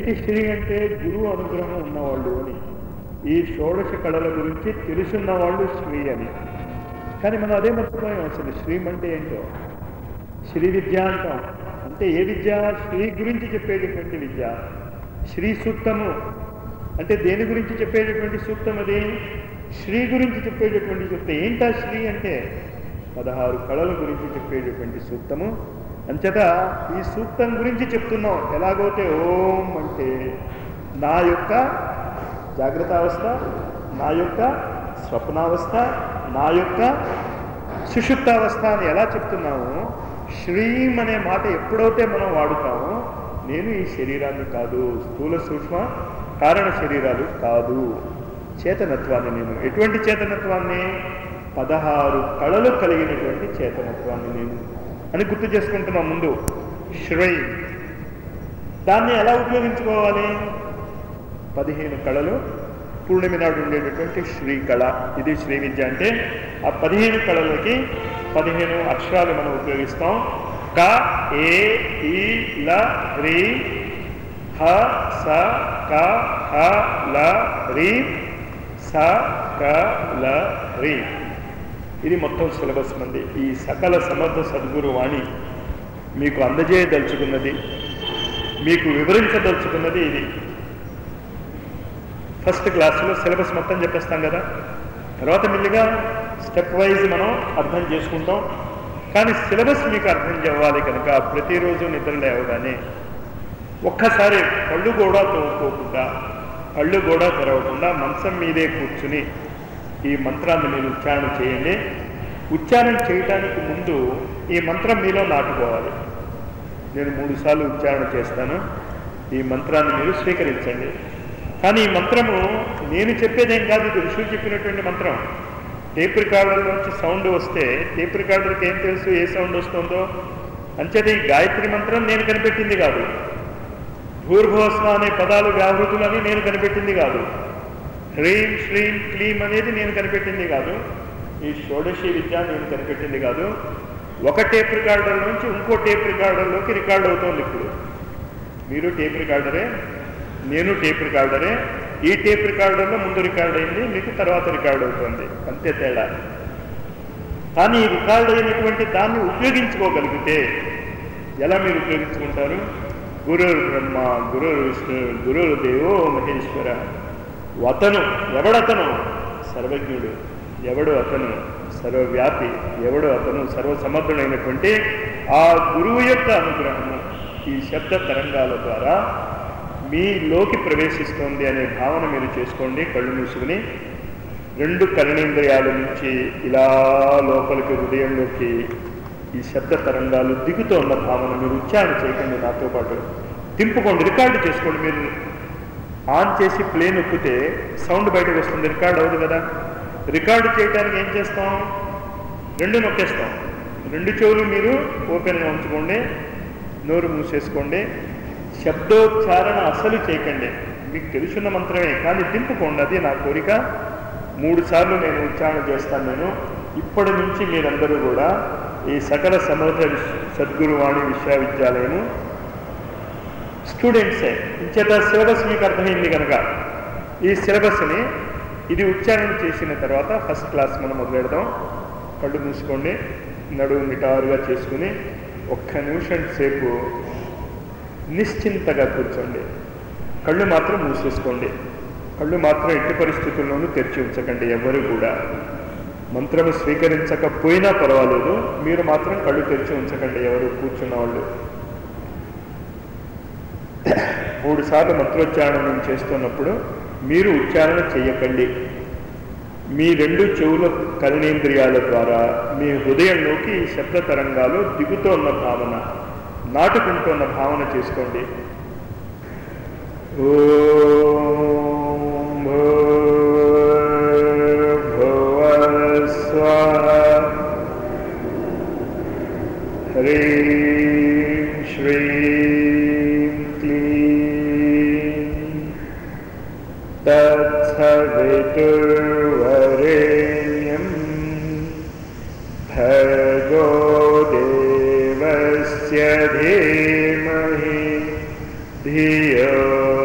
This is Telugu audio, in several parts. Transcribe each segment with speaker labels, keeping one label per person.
Speaker 1: ఏంటి శ్రీ అంటే గురువు అనుగ్రహం ఉన్నవాళ్ళు అని ఈ షోడశ కళల గురించి తెలుసున్న వాళ్ళు శ్రీ అని కానీ మనం అదే మర్చిపోయాం అసలు శ్రీం అంటే ఏంటో శ్రీ విద్య అంటాం అంటే ఏ విద్య శ్రీ గురించి చెప్పేటటువంటి విద్య శ్రీ సూక్తము అంటే దేని గురించి చెప్పేటటువంటి సూక్తం అది శ్రీ గురించి చెప్పేటటువంటి సూక్తం ఏంటా శ్రీ అంటే పదహారు కళల గురించి చెప్పేటటువంటి సూక్తము అంచేత ఈ సూక్తం గురించి చెప్తున్నాం ఎలాగోతే ఓం అంటే నా యొక్క జాగ్రత్త అవస్థ నా యొక్క స్వప్నావస్థ నా యొక్క సుషుప్తావస్థ అని ఎలా చెప్తున్నాము శ్రీం అనే మాట ఎప్పుడైతే మనం వాడుతామో నేను ఈ శరీరాన్ని కాదు స్థూల సూక్ష్మ కారణ శరీరాలు కాదు చేతనత్వాన్ని నేను ఎటువంటి చేతనత్వాన్ని పదహారు కళలు కలిగినటువంటి చేతనత్వాన్ని నేను అని గుర్తు చేసుకుంటున్నాం ముందు శ్రై దాన్ని ఎలా ఉపయోగించుకోవాలి పదిహేను కళలు పూర్ణిమ నాడు ఉండేటటువంటి శ్రీ కళ ఇది శ్రీ విద్య అంటే ఆ పదిహేను కళలకి పదిహేను అక్షరాలు మనం ఉపయోగిస్తాం క ఏ ఈ ల రి హ స క హ ల రి స క ల రి ఇది మొత్తం సిలబస్ మంది ఈ సకల సమర్థ సద్గురు వాణి మీకు అందజేయదలుచుకున్నది మీకు వివరించదలుచుకున్నది ఇది ఫస్ట్ క్లాస్లో సిలబస్ మొత్తం చెప్పేస్తాం కదా తర్వాత మెల్లిగా స్టెప్ వైజ్ మనం అర్థం చేసుకుంటాం కానీ సిలబస్ మీకు అర్థం చేయాలి కనుక ప్రతిరోజు నిద్ర లేవగానే ఒక్కసారి కళ్ళు కూడా తోముకోకుండా కళ్ళు కూడా తెరవకుండా మంచం మీదే కూర్చుని ఈ మంత్రాన్ని మీరు ఉచ్చారణ చేయండి ఉచ్చారణ చేయటానికి ముందు ఈ మంత్రం మీలో నాటుకోవాలి నేను మూడు సార్లు ఉచ్చారణ చేస్తాను ఈ మంత్రాన్ని మీరు స్వీకరించండి కానీ ఈ మంత్రము నేను చెప్పేదేం కాదు ఇది ఋషులు చెప్పినటువంటి మంత్రం టేప్ రికార్డర్ నుంచి సౌండ్ వస్తే టేప్ రికార్డర్కి ఏం తెలుసు ఏ సౌండ్ వస్తుందో అంచేత ఈ గాయత్రి మంత్రం నేను కనిపెట్టింది కాదు భూర్భోస్వ అనే పదాలు వ్యాహృతులని నేను కనిపెట్టింది కాదు హ్రీం శ్రీం క్లీం అనేది నేను కనిపెట్టింది కాదు ఈ షోడశి విద్య నేను కనిపెట్టింది కాదు ఒక టేప్ రికార్డర్ నుంచి ఇంకో టేప్ రికార్డర్లోకి రికార్డ్ అవుతోంది ఇప్పుడు మీరు టేప్ రికార్డరే నేను టేప్ రికార్డరే ఈ టేప్ రికార్డర్లో ముందు రికార్డ్ అయింది మీకు తర్వాత రికార్డ్ అవుతుంది అంతే తేడా కానీ ఈ రికార్డ్ అయినటువంటి దాన్ని ఉపయోగించుకోగలిగితే ఎలా మీరు ఉపయోగించుకుంటారు గురుర్ బ్రహ్మ గురుర్ విష్ణు గురుర్ దేవో మహేశ్వర అతను ఎవడతను సర్వజ్ఞుడు ఎవడు అతను సర్వవ్యాపి ఎవడు అతను సర్వసమర్థుడైనటువంటి ఆ గురువు యొక్క అనుగ్రహము ఈ శబ్ద తరంగాల ద్వారా మీలోకి ప్రవేశిస్తోంది అనే భావన మీరు చేసుకోండి కళ్ళు మూసుకుని రెండు కరణేంద్రియాల నుంచి ఇలా లోపలికి హృదయంలోకి ఈ శబ్ద తరంగాలు దిగుతోన్న భావన మీరు ఉచ్చారణ చేయకండి నాతో పాటు తింపుకోండి రికార్డు చేసుకోండి మీరు ఆన్ చేసి ప్లే నొక్కితే సౌండ్ బయటకు వస్తుంది రికార్డ్ అవ్వదు కదా రికార్డు చేయడానికి ఏం చేస్తాం రెండు నొక్కేస్తాం రెండు చెవులు మీరు ఓపెన్గా ఉంచుకోండి నోరు మూసేసుకోండి శబ్దోచ్చారణ అసలు చేయకండి మీకు తెలుసున్న మంత్రమే కానీ దింపుకోండి అది నా కోరిక మూడు సార్లు నేను ఉచ్చారణ చేస్తాను నేను ఇప్పటి నుంచి మీరందరూ కూడా ఈ సకల సమర్థ విశ్వ సద్గురువాణి విశ్వవిద్యాలయము స్టూడెంట్సే ఇంచేత సిలబస్ మీకు అర్థమైంది కనుక ఈ సిలబస్ని ఇది ఉచ్చారణ చేసిన తర్వాత ఫస్ట్ క్లాస్ మనం మొదలెడదాం కళ్ళు మూసుకోండి నడువు నిటారుగా చేసుకుని ఒక్క నిమిషం సేపు నిశ్చింతగా కూర్చోండి కళ్ళు మాత్రం మూసేసుకోండి కళ్ళు మాత్రం ఎట్టి పరిస్థితుల్లోనూ తెరిచి ఉంచకండి ఎవరు కూడా మంత్రము స్వీకరించకపోయినా పర్వాలేదు మీరు మాత్రం కళ్ళు తెరిచి ఉంచకండి ఎవరు కూర్చున్న వాళ్ళు మూడు సార్లు మంత్రోచ్చారణ నేను చేస్తున్నప్పుడు మీరు ఉచ్చారణ చేయకండి మీ రెండు చెవుల కర్ణేంద్రియాల ద్వారా మీ హృదయంలోకి ఈ శబ్ద తరంగాలు దిగుతోన్న భావన నాటుకుంటున్న భావన చేసుకోండి ఓం భూర్భువస్వః హ్రీం శ్రీం క్లీం తత్సవితుర్వరేణ్యం భర్గో దేవస్య ధీమహి ధియో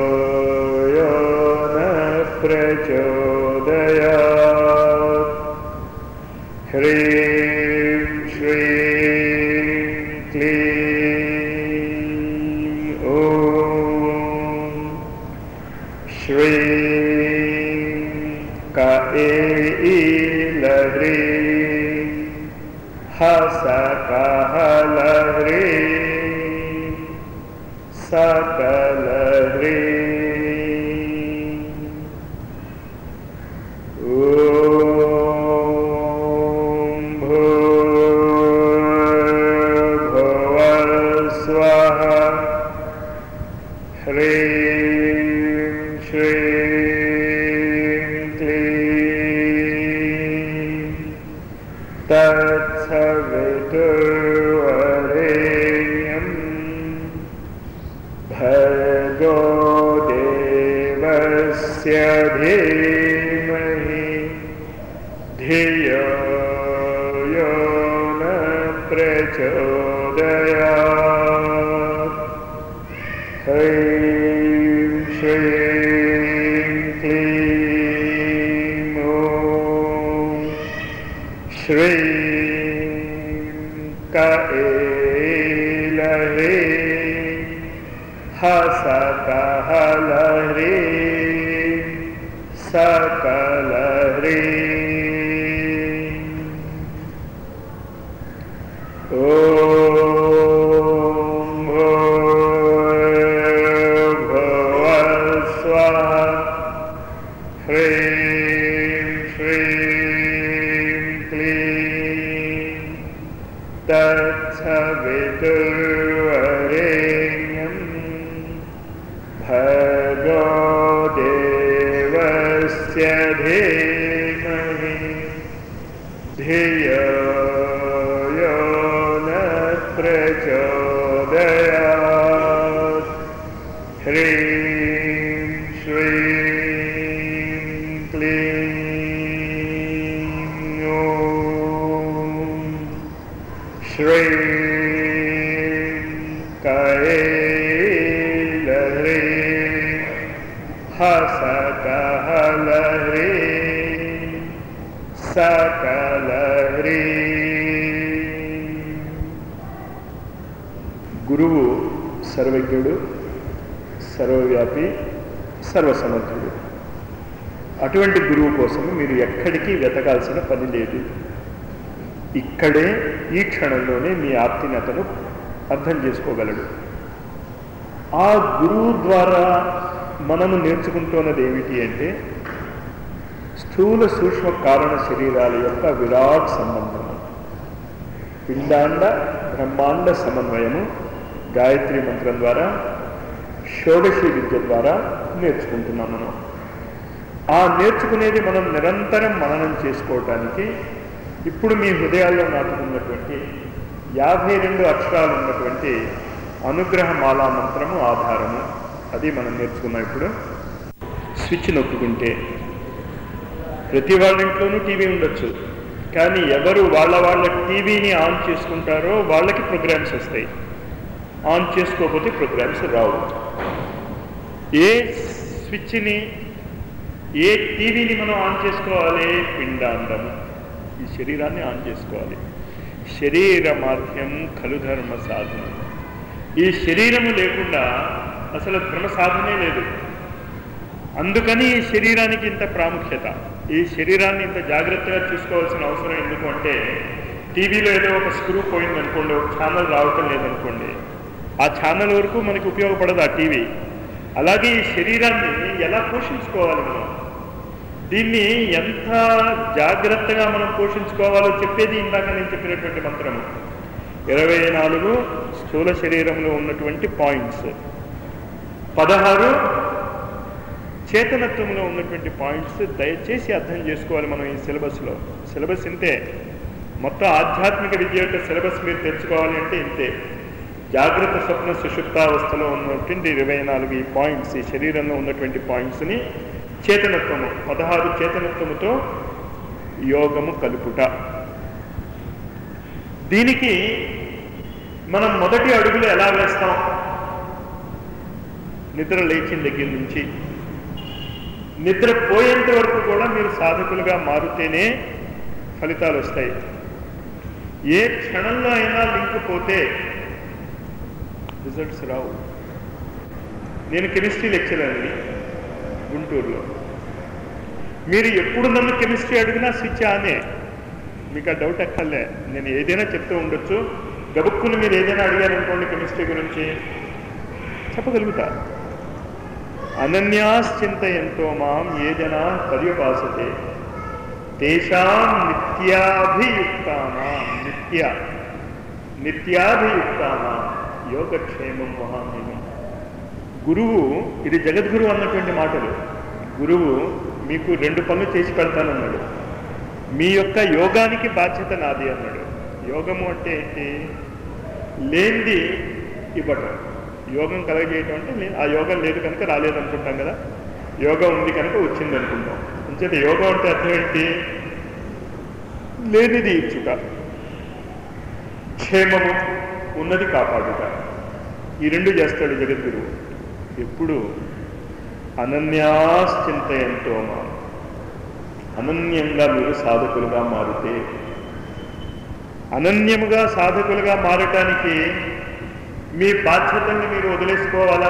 Speaker 1: श्रीं कएलह्री हसकहलह्री सकलह्री ॐ भूर्भुवस्वः ह्रीं श्रीं क्लीं तत्सवितुर्वरेण्यं भर्गो देवस्य धीमहि धियो यो न प्रचोदयात् ह्रीं श्रीं क्लीं ॐ श्रीं कएलह्री हसकहलह्री सकलह्री ॐ भूर्भुवस्वः ह्रीं श्रीं क्लीं तत्सवितुर्वरेण्यं भर्गो देवस्य धीमहि धियो यो न प्रचोदयात् ह्रीं श्रीं क्लीं ॐ श्रीं कएलह्री हसकहलह्री सकलह्రీ గురువు సర్వజ్ఞుడు సర్వవ్యాపి సర్వసమర్థుడు అటువంటి గురువు కోసం మీరు ఎక్కడికి వెతకాల్సిన పని లేదు ఇక్కడే ఈ క్షణంలోనే మీ ఆప్తిని అతను అర్థం చేసుకోగలడు ఆ గురువు ద్వారా మనము నేర్చుకుంటున్నది ఏమిటి అంటే స్థూల సూక్ష్మ కారణ శరీరాల యొక్క విరాట్ సంబంధము పిండాండ బ్రహ్మాండ సమన్వయము గాయత్రి మంత్రం ద్వారా షోడశి విద్య ద్వారా నేర్చుకుంటున్నాం మనం ఆ నేర్చుకునేది మనం నిరంతరం మననం చేసుకోవటానికి ఇప్పుడు మీ హృదయాల్లో నాటుకున్నటువంటి యాభై రెండు అక్షరాలు ఉన్నటువంటి అనుగ్రహ మాలా మంత్రము ఆధారము అది మనం నేర్చుకున్నాం ఇప్పుడు స్విచ్ నొక్కుకుంటే ప్రతి వాళ్ళ ఇంట్లోనూ టీవీ ఉండొచ్చు కానీ ఎవరు వాళ్ళ వాళ్ళ టీవీని ఆన్ చేసుకుంటారో వాళ్ళకి ప్రోగ్రామ్స్ వస్తాయి ఆన్ చేసుకోకపోతే ప్రోగ్రామ్స్ రావు ఏ స్విచ్ని ఏ టీవీని మనం ఆన్ చేసుకోవాలి పిండాండము ఈ శరీరాన్ని ఆన్ చేసుకోవాలి శరీర మాధ్యం ఖలు ధర్మ సాధనం ఈ శరీరము లేకుండా అసలు ధర్మ సాధనే లేదు అందుకని ఈ శరీరానికి ఇంత ప్రాముఖ్యత ఈ శరీరాన్ని ఇంత జాగ్రత్తగా చూసుకోవాల్సిన అవసరం ఎందుకు అంటే టీవీలో ఏదో ఒక స్క్రూ పోయింది అనుకోండి ఒక ఛానల్ రావటం లేదనుకోండి ఆ ఛానల్ వరకు మనకి ఉపయోగపడదు ఆ టీవీ అలాగే ఈ శరీరాన్ని ఎలా పోషించుకోవాలి మనం దీన్ని ఎంత జాగ్రత్తగా మనం పోషించుకోవాలో చెప్పేది ఇందాక నేను చెప్పినటువంటి మంత్రము ఇరవై నాలుగు స్థూల శరీరంలో ఉన్నటువంటి పాయింట్స్ పదహారు చేతనత్వంలో ఉన్నటువంటి పాయింట్స్ దయచేసి అర్థం చేసుకోవాలి మనం ఈ సిలబస్లో సిలబస్ ఇంతే మొత్తం ఆధ్యాత్మిక విద్య యొక్క సిలబస్ మీరు తెలుసుకోవాలి అంటే ఇంతే జాగ్రత్త స్వప్న సుషుప్తావస్థలో ఉన్నటువంటి ఇరవై నాలుగు ఈ పాయింట్స్ ఈ శరీరంలో ఉన్నటువంటి పాయింట్స్ని చేతనత్వము పదహారు చేతనత్వముతో యోగము కలుపుట దీనికి మనం మొదటి అడుగులు ఎలా వేస్తాం నిద్ర లేచిన దగ్గర నుంచి నిద్ర పోయేంత వరకు కూడా మీరు సాధకులుగా మారుతేనే ఫలితాలు వస్తాయి ఏ క్షణంలో అయినా లింక్ పోతే రిజల్ట్స్ రావు నేను కెమిస్ట్రీ లెక్చరర్ని గుంటూరులో మీరు ఎప్పుడు నన్ను కెమిస్ట్రీ అడిగినా స్విచ్ ఆనే మీకు ఆ డౌట్ ఎక్కర్లే నేను ఏదైనా చెప్తూ ఉండొచ్చు గబుక్కుని మీరు ఏదైనా అడిగారనుకోండి కెమిస్ట్రీ గురించి చెప్పగలుగుతా అనన్యాశ్చింతయంతో మాం ఏ జనా పర్యుపాసతే తేషాం నిత్యాభియుక్తామా నిత్య నిత్యాభియుక్తామా యోగక్షేమం మహామేమి గురువు ఇది జగద్గురువు అన్నటువంటి మాటలు గురువు మీకు రెండు పనులు చేసి పెడతానన్నాడు మీ యొక్క యోగానికి బాధ్యత నాది అన్నాడు యోగము అంటే ఏంటి లేనిది ఇవ్వటం యోగం కలగజేయటం అంటే లే- ఆ యోగం లేదు కనుక రాలేదనుకుంటాం కదా యోగం ఉంది కనుక వచ్చింది అనుకుంటాం అంచేత యోగం అంటే అర్థం ఏంటి లేనిది ఇచ్చుట క్షేమము ఉన్నది కాపాడుట ఈ రెండు చేస్తాడు జగద్గురువు ఎప్పుడు అనన్యాశ్చింతయంతో మా అనన్యంగా మీరు సాధకులుగా మారితే అనన్యముగా సాధకులుగా మారటానికి మీ బాధ్యతల్ని మీరు వదిలేసుకోవాలా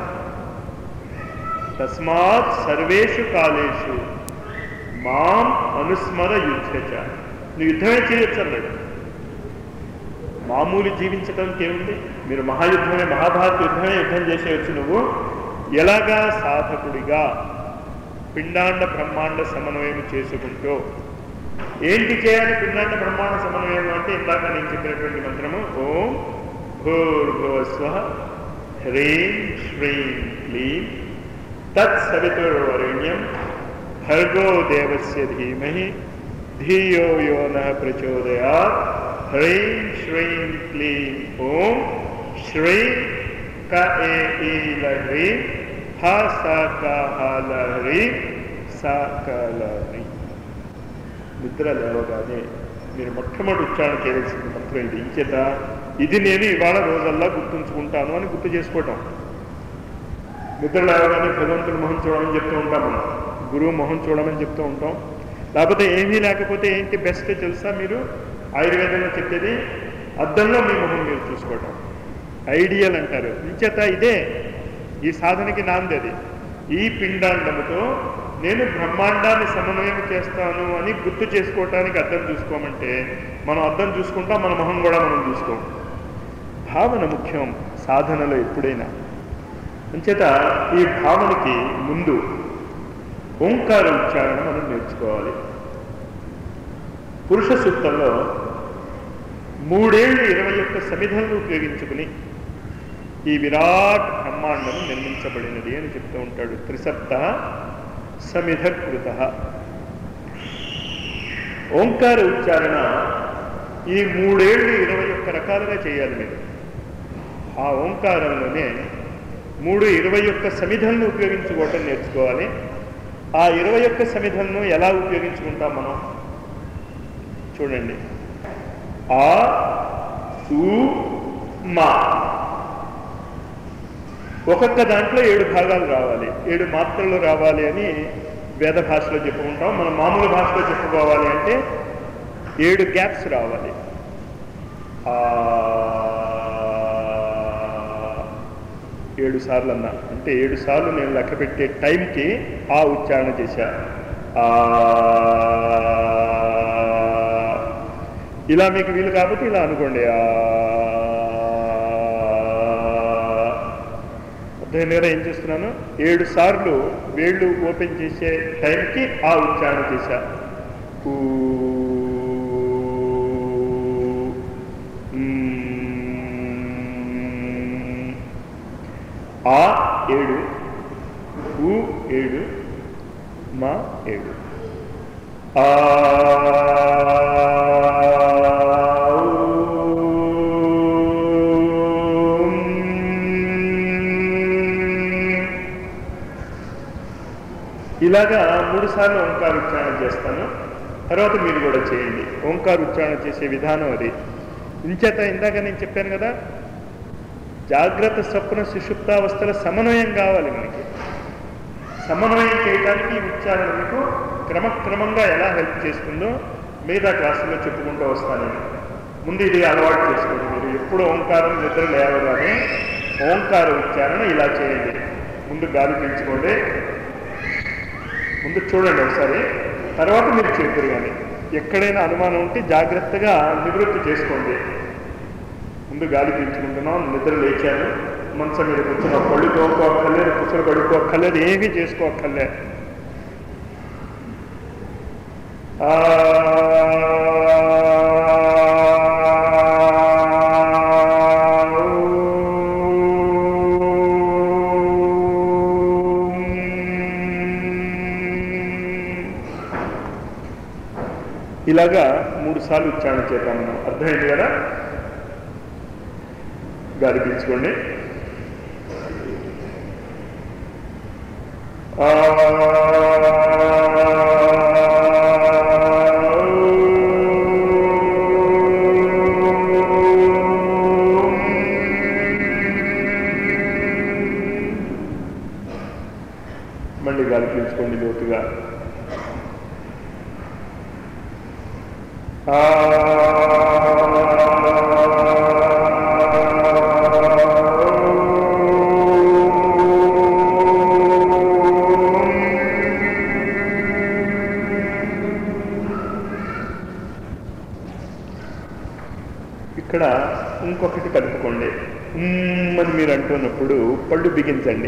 Speaker 1: తస్మాత్ సర్వేషు కాలేషు మాం అనుస్మర యుద్ధచ నువ్వు యుద్ధమే చేయొచ్చు అన్నాడు మామూలు జీవించడానికి ఏముంది మీరు మహాయుద్ధమే మహాభారత యుద్ధమే యుద్ధం చేసేయచ్చు నువ్వు ఎలాగా సాధకుడిగా పిండాండ బ్రహ్మాండ సమన్వయం చేసుకుంటూ ఏంటి చేయాలి పిండాండ బ్రహ్మాండ సమన్వయం అంటే ఇందాక నేను చెప్పినటువంటి మంత్రము ఓం భూర్భువస్వ హ్రీం శ్రీం క్లీం తత్ సవితుర్వరుణ్యం భర్గో దేవస్య ధీమహి ధియో యో నః ప్రచోదయాత్ హ్రీం శ్రీం క్లీం ఓం శ్రీం క ఏ ఈ లహ్రీం హ స క హ లహ్రీం స క లహ్రీం నిద్ర లేవగానే మీరు మొట్టమొదటి ఉచ్చారణ చేయవలసిన మంత్రం ఇది ఇంచేత ఇది నేను ఇవాళ రోజల్లా గుర్తుంచుకుంటాను అని గుర్తు చేసుకోవటం నిద్ర లేవగానే భగవంతుడి మొహం చూడమని చెప్తూ ఉంటాం మనం గురువు మొహం చూడమని చెప్తూ ఉంటాం లేకపోతే ఏమీ లేకపోతే ఏంటి బెస్ట్ తెలుసా మీరు ఆయుర్వేదంలో చెప్పేది అద్దంలో మీ మొహం మీరు చూసుకోవటం ఐడియల్ అంటారు ఇంచేత ఇదే ఈ సాధనకి నాంది అది ఈ పిండాండముతో నేను బ్రహ్మాండాన్ని సమన్వయం చేస్తాను అని గుర్తు చేసుకోవటానికి అర్థం చూసుకోమంటే మనం అర్థం చూసుకుంటాం మన మొహం కూడా మనం చూసుకోం భావన ముఖ్యం సాధనలో ఎప్పుడైనా అంచేత ఈ భావనకి ముందు ఓంకార ఉచ్చారణ మనం నేర్చుకోవాలి పురుష సూక్తంలో మూడేళ్లు ఇరవై ఒక్క సమిధలను ఉపయోగించుకుని ఈ విరాట్ బ్రహ్మాండం నిర్మించబడినది అని చెప్తూ ఉంటాడు త్రిసప్త సమిధకృత ఓంకార ఉచ్చారణ ఈ మూడేళ్లు ఇరవై ఒక్క రకాలుగా చేయాలి మీరు ఆ ఓంకారంలోనే మూడు ఇరవై ఒక్క సమిధలను ఉపయోగించుకోవటం నేర్చుకోవాలి ఆ ఇరవై ఒక్క సమిధలను ఎలా ఉపయోగించుకుంటాం మనం చూడండి ఆ ఊ మా ఒక్కొక్క దాంట్లో ఏడు భాగాలు రావాలి ఏడు మాత్రలు రావాలి అని వేద భాషలో చెప్పుకుంటాం మనం మామూలు భాషలో చెప్పుకోవాలి అంటే ఏడు గ్యాప్స్ రావాలి ఆ ఏడు సార్లు అన్నా అంటే ఏడు సార్లు నేను లెక్క పెట్టే టైంకి ఆ ఉచ్చారణ చేశా ఆ ఇలా మీకు వీలు కాకపోతే ఇలా అనుకోండి ఆ అర్థమైంది ఏం చేస్తున్నాను ఏడు సార్లు వేళ్ళు ఓపెన్ చేసే టైంకి ఆ ఉచ్చారణ చేశా ఊ మ్, ఆ ఏడు ఊ ఏడు మా ఏడు ఆ ఇలాగా మూడు సార్లు ఓంకార ఉచ్చారణ చేస్తాను తర్వాత మీరు కూడా చేయండి ఓంకార ఉచ్చారణ చేసే విధానం అది ఇంచేత ఇందాక నేను చెప్పాను కదా జాగ్రత్త స్వప్న సుషుప్తావస్థల సమన్వయం కావాలి మనకి సమన్వయం చేయడానికి ఈ ఉచ్చారణ మీకు క్రమక్రమంగా ఎలా హెల్ప్ చేస్తుందో మిగతా క్లాసుల్లో చెప్పుకుంటూ వస్తాను నేను. ముందు ఇది అలవాటు చేసుకోండి మీరు ఎప్పుడు ఓంకారం నిద్ర లేవగానే ఓంకార ఉచ్చారణ ఇలా చేయండి ముందు గాలి పీల్చుకోండి ముందు చూడండి ఒకసారి తర్వాత మీరు చేతురు కానీ ఎక్కడైనా అనుమానం ఉంటే జాగ్రత్తగా నివృత్తి చేసుకోండి ముందు గాలి పీల్చుకుంటున్నాం నిద్ర లేచాను మంచం మీద కూర్చున్నాం పళ్ళు తోముకోక్కర్లేదు పుసలు కడుక్కోక్కర్లేదు ఏమీ చేసుకోక్కర్లే ఆ ఇలాగా మూడు సార్లు ఉచ్చారణ చేద్దాం మనం అర్థమైంది కదా గాలి పీల్చుకోండి ఆ మళ్ళీ గాలి పీల్చుకోండి లోతుగా ఆ ఇక్కడ ఇంకొకటి కలుపుకోండి మ్మ్ అని మీరు అంటున్నప్పుడు పళ్ళు బిగించండి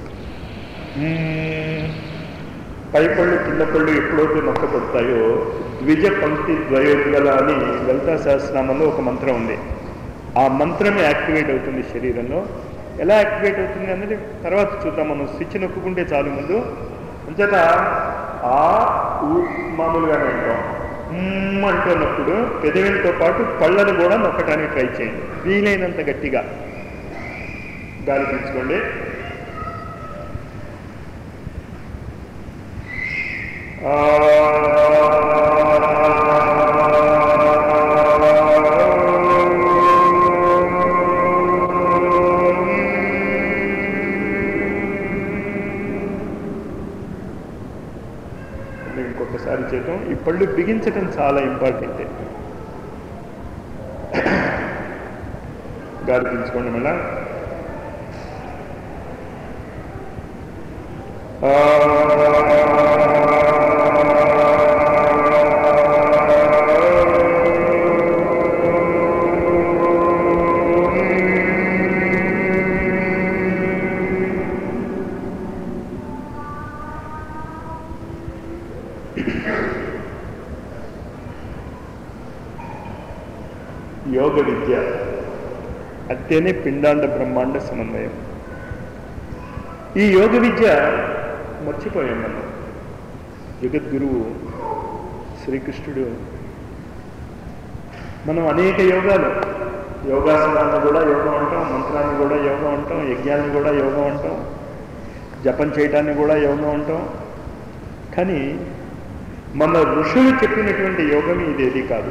Speaker 1: మ్మ్. పై పళ్ళు కింద పళ్ళు ఎప్పుడైతే నొక్క కొడతాయో ద్విజ పంక్తి ద్వయోద్గల అని లలితా సహస్రనామంలో ఒక మంత్రం ఉంది ఆ మంత్రమే యాక్టివేట్ అవుతుంది శరీరంలో ఎలా యాక్టివేట్ అవుతుంది అన్నది తర్వాత చూద్దాం మనం స్విచ్ నొక్కుంటే చాలు ముందు అంచేత ఆ ఊ మామూలుగానే ఉంటాం మ్మ్ అంటున్నప్పుడు పెదవిలతో పాటు పళ్ళను కూడా నొక్కడానికి ట్రై చేయండి వీలైనంత గట్టిగా గాలి పీల్చుకోండి ఇంకొకసారి చేద్దాం ఈ పళ్ళు బిగించటం చాలా ఇంపార్టెంట్ గాలి పీల్చుకోండి మళ్ళా యోగ విద్య అంటేనే పిండాండ బ్రహ్మాండ సమన్వయం ఈ యోగ విద్య మర్చిపోయాం మనం జగద్గురువు శ్రీకృష్ణుడు మనం అనేక యోగాలు యోగాసనాన్ని కూడా యోగం అంటాం మంత్రాన్ని కూడా యోగం అంటాం యజ్ఞాన్ని కూడా యోగం అంటాం జపం చేయటాన్ని కూడా యోగం అంటాం కానీ మన ఋషులు చెప్పినటువంటి యోగం ఇదేది కాదు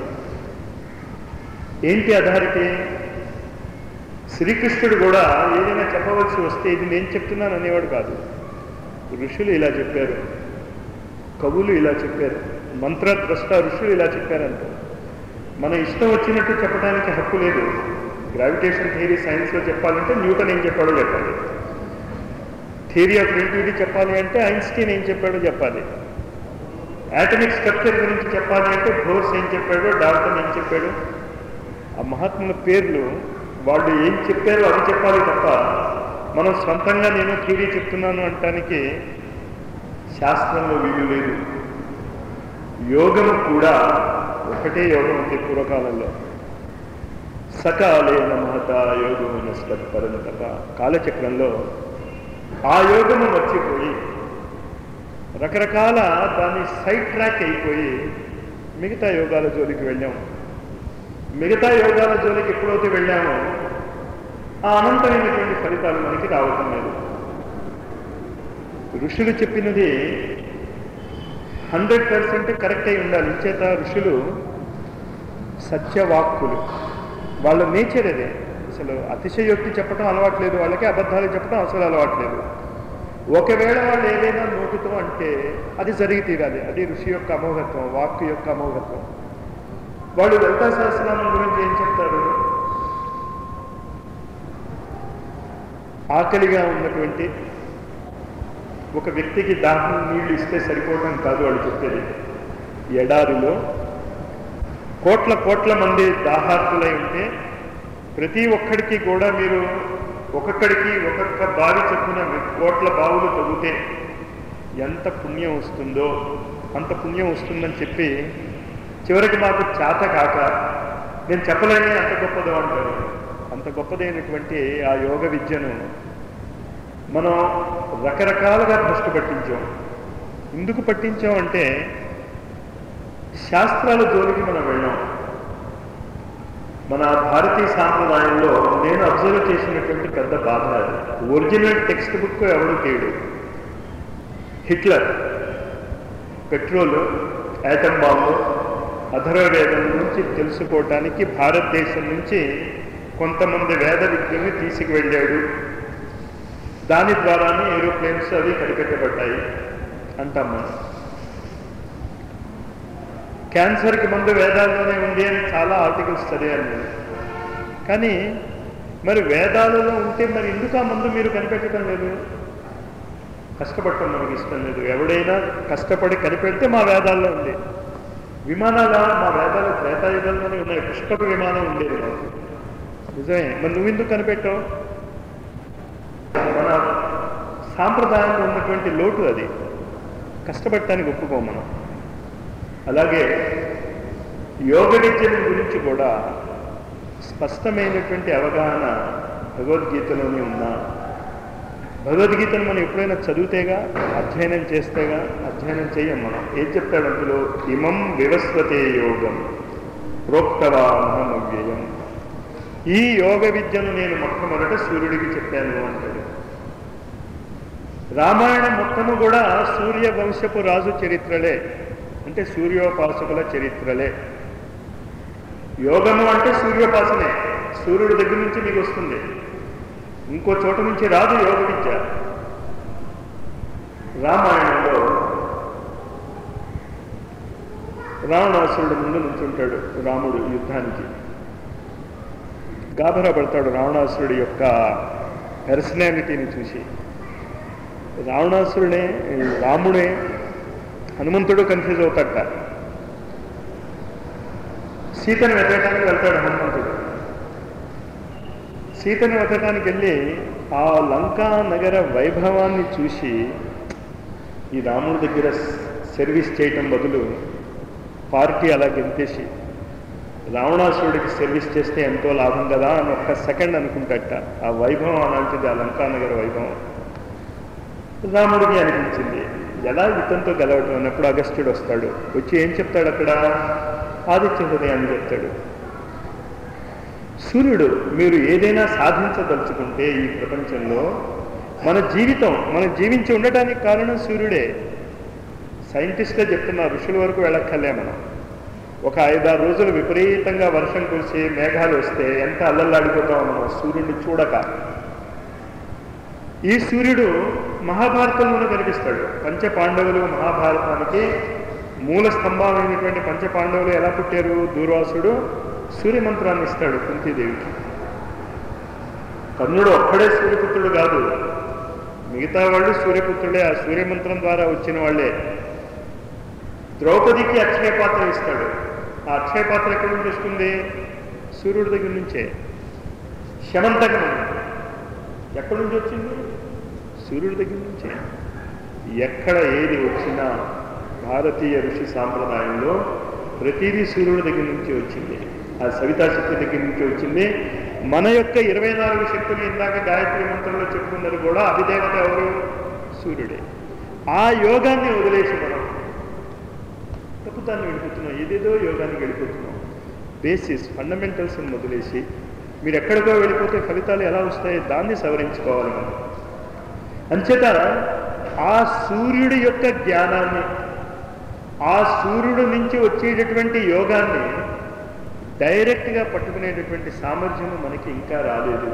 Speaker 1: ఏంటి అధారిటీ శ్రీకృష్ణుడు కూడా ఏదైనా చెప్పవలసి వస్తే ఇది నేను చెప్తున్నాను అనేవాడు కాదు ఋషులు ఇలా చెప్పారు కవులు ఇలా చెప్పారు మంత్రద్రష్ట ఋషులు ఇలా చెప్పారంట మన ఇష్టం వచ్చినట్టు చెప్పడానికి హక్కు లేదు గ్రావిటేషన్ థియరీ సైన్స్లో చెప్పాలంటే న్యూటన్ ఏం చెప్పాడో చెప్పాలి థియరీ ఆఫ్ రిలేటివిటీ చెప్పాలి అంటే ఐన్స్టీన్ ఏం చెప్పాడో చెప్పాలి యాటమిక్ స్ట్రక్చర్ గురించి చెప్పాలి అంటే బోర్స్ ఏం చెప్పాడో డాల్టన్ ఏం చెప్పాడు ఆ మహాత్ముల పేర్లు వాళ్ళు ఏం చెప్పారో అది చెప్పాలి తప్ప మనం సొంతంగా నేను థియరీ చెప్తున్నాను అనటానికి శాస్త్రంలో వీలు లేదు యోగం కూడా ఒకటే యోగం ఉంది పూర్వకాలంలో సకాలే నమహత యోగము నష్టపరంతప కాలచక్రంలో ఆ యోగము మర్చిపోయి రకరకాల దాన్ని సైడ్ ట్రాక్ అయిపోయి మిగతా యోగాల జోలికి వెళ్ళాం మిగతా యోగాల జోలికి ఎప్పుడైతే వెళ్ళామో ఆ అనంతమైనటువంటి ఫలితాలు మనకి రావటం లేదు ఋషులు చెప్పినది హండ్రెడ్ పర్సెంట్ కరెక్ట్ అయి ఉండాలి చేత ఋషులు సత్యవాక్కులు వాళ్ళ నేచర్ అదే అసలు అతిశయోక్తి చెప్పడం అలవాట్లేదు వాళ్ళకి అబద్ధాలు చెప్పడం అసలు అలవాట్లేదు ఒకవేళ వాళ్ళు ఏదైనా నోటితో అంటే అది జరిగి తీరాలి అది ఋషి యొక్క అమోఘత్వం వాక్కు యొక్క అమోఘత్వం వాళ్ళు లలితా సహస్రనామం గురించి ఏం చెప్తారు ఆకలిగా ఉన్నటువంటి ఒక వ్యక్తికి దాహం నీళ్లు ఇస్తే సరిపోవడం కాదు వాళ్ళు చెప్పేది ఎడారిలో కోట్ల కోట్ల మంది దాహార్తులై ఉంటే ప్రతి ఒక్కడికి కూడా మీరు ఒక్కొక్కడికి ఒక్కొక్క బావి చొప్పున కోట్ల బావులు తవ్వితే ఎంత పుణ్యం వస్తుందో అంత పుణ్యం వస్తుందని చెప్పి చివరికి మాకు చేత కాక నేను చెప్పలేని అంత గొప్పదో అంటారు అంత గొప్పదైనటువంటి ఆ యోగ విద్యను మనం రకరకాలుగా భ్రష్టు పట్టించాం ఎందుకు పట్టించాం అంటే శాస్త్రాల జోలికి మనం వెళ్ళాం మన భారతీయ సాంప్రదాయంలో నేను అబ్జర్వ్ చేసినటువంటి పెద్ద బాధ అది ఒరిజినల్ టెక్స్ట్ బుక్ ఎవడు తేడు హిట్లర్ పెట్రోల్ యాటమ్ బాంబు అధర్వవేదం నుంచి తెలుసుకోవటానికి భారతదేశం నుంచి కొంతమంది వేద విద్యల్ని తీసుకువెళ్ళాడు దాని ద్వారానే ఏరోప్లేన్స్ అవి కనిపెట్టబడ్డాయి అంటాం మనం క్యాన్సర్కి మందు వేదాల్లోనే ఉంది అని చాలా ఆర్టికల్స్ చదివాను నేను కానీ మరి వేదాలలో ఉంటే మరి ఎందుకు ఆ మందు మీరు కనిపెట్టడం లేదు కష్టపడటం మనకి ఇష్టం లేదు ఎవడైనా కష్టపడి కనిపెడితే మా వేదాల్లో ఉంది విమానాల మా వేదాలు త్రేతాయుధంలోనే ఉన్నాయి పుష్పక విమానం ఉండేది మాకు నిజమే మరి నువ్వు ఎందుకు కనిపెట్టావు మన సాంప్రదాయంలో ఉన్నటువంటి లోటు అది కష్టపడటానికి ఒప్పుకోం మనం అలాగే యోగ విద్యల గురించి కూడా స్పష్టమైనటువంటి అవగాహన భగవద్గీతలోనే ఉన్నా భగవద్గీతను మనం ఎప్పుడైనా చదివితేగా అధ్యయనం చేస్తేగా అధ్యయనం చేయం మనం ఏం చెప్తాడు అందులో ఇమం వివస్వతే యోగం ప్రోక్తవామహమవ్యయం ఈ యోగ విద్యను నేను మొట్టమొదట సూర్యుడికి చెప్పాను అంటాడు రామాయణం మొత్తము కూడా సూర్య వంశపు రాజు చరిత్రలే అంటే సూర్యోపాసకుల చరిత్రలే యోగము అంటే సూర్యోపాసనే సూర్యుడి దగ్గర నుంచి మీకు వస్తుంది ఇంకో చోట నుంచి రాదు యోగ విద్య రామాయణంలో రావణాసురుడు ముందు నుంచుంటాడు రాముడు యుద్ధానికి గాభరా పడతాడు రావణాసురుడి యొక్క పర్సనాలిటీని చూసి రావణాసురుడే రాముడే హనుమంతుడు కన్ఫ్యూజ్ అవుతాడట సీతను వెతకడానికి వెళ్తాడు హనుమంతుడు సీతను వెతకడానికి వెళ్ళి ఆ లంకా నగర వైభవాన్ని చూసి ఈ రాముడి దగ్గర సర్వీస్ చేయటం బదులు పార్టీ అలా గెంతేసి రావణాసురుడికి సర్వీస్ చేస్తే ఎంతో లాభం కదా అని ఒక్క సెకండ్ అనుకుంటాట ఆ వైభవం అలాంటిది ఆ లంకా నగర వైభవం రాముడికి అనిపించింది ఎలా ఇతంతో గెలవటం అన్నప్పుడు అగస్త్యుడు వస్తాడు వచ్చి ఏం చెప్తాడు అక్కడ ఆదిత్య హృదయాన్ని చెప్తాడు సూర్యుడు మీరు ఏదైనా సాధించదలుచుకుంటే ఈ ప్రపంచంలో మన జీవితం మనం జీవించి ఉండటానికి కారణం సూర్యుడే సైంటిస్ట్లే చెప్తున్నారు ఋషుల వరకు వెళ్ళక్కర్లే మనం ఒక ఐదారు రోజులు విపరీతంగా వర్షం కురిసి మేఘాలు వస్తే ఎంత అల్లల్లాడిపోతాం మనం సూర్యుడిని చూడక ఈ సూర్యుడు మహాభారతంలోనే కనిపిస్తాడు పంచ పాండవులు మహాభారతానికి మూల స్తంభమైనటువంటి పంచ పాండవులు ఎలా పుట్టారు దూర్వాసుడు సూర్యమంత్రాన్ని ఇస్తాడు కుంతీదేవికి కర్ణుడు ఒక్కడే సూర్యపుత్రుడు కాదు మిగతా వాళ్ళు సూర్యపుత్రుడే ఆ సూర్యమంత్రం ద్వారా వచ్చిన వాళ్ళే ద్రౌపదికి అక్షయ పాత్ర ఇస్తాడు ఆ అక్షయ పాత్ర ఎక్కడి నుంచి వస్తుంది సూర్యుడి దగ్గర నుంచే శమంతకం ఎక్కడి నుంచి వచ్చింది సూర్యుడి దగ్గర నుంచే ఎక్కడ ఏది వచ్చినా భారతీయ ఋషి సాంప్రదాయంలో ప్రతిదీ సూర్యుడి దగ్గర నుంచి వచ్చింది ఆ సవితా శక్తి దగ్గర నుంచి వచ్చింది మన యొక్క ఇరవై నాలుగు శక్తులు ఇందాక గాయత్రి మంత్రంలో చెప్పుకున్నది కూడా అధిదేవత ఎవరు సూర్యుడే ఆ యోగాన్ని వదిలేసి మనం తప్పుతాన్ని వెళ్ళిపోతున్నాం ఏదేదో యోగానికి వెళ్ళిపోతున్నాం బేసిస్ ఫండమెంటల్స్ని వదిలేసి మీరు ఎక్కడికో వెళ్ళిపోతే ఫలితాలు ఎలా వస్తాయి దాన్ని సవరించుకోవాలి మనం అంచేత ఆ సూర్యుడి యొక్క జ్ఞానాన్ని ఆ సూర్యుడు నుంచి వచ్చేటటువంటి యోగాన్ని డైరెక్ట్గా పట్టుకునేటటువంటి సామర్థ్యం మనకి ఇంకా రాలేదు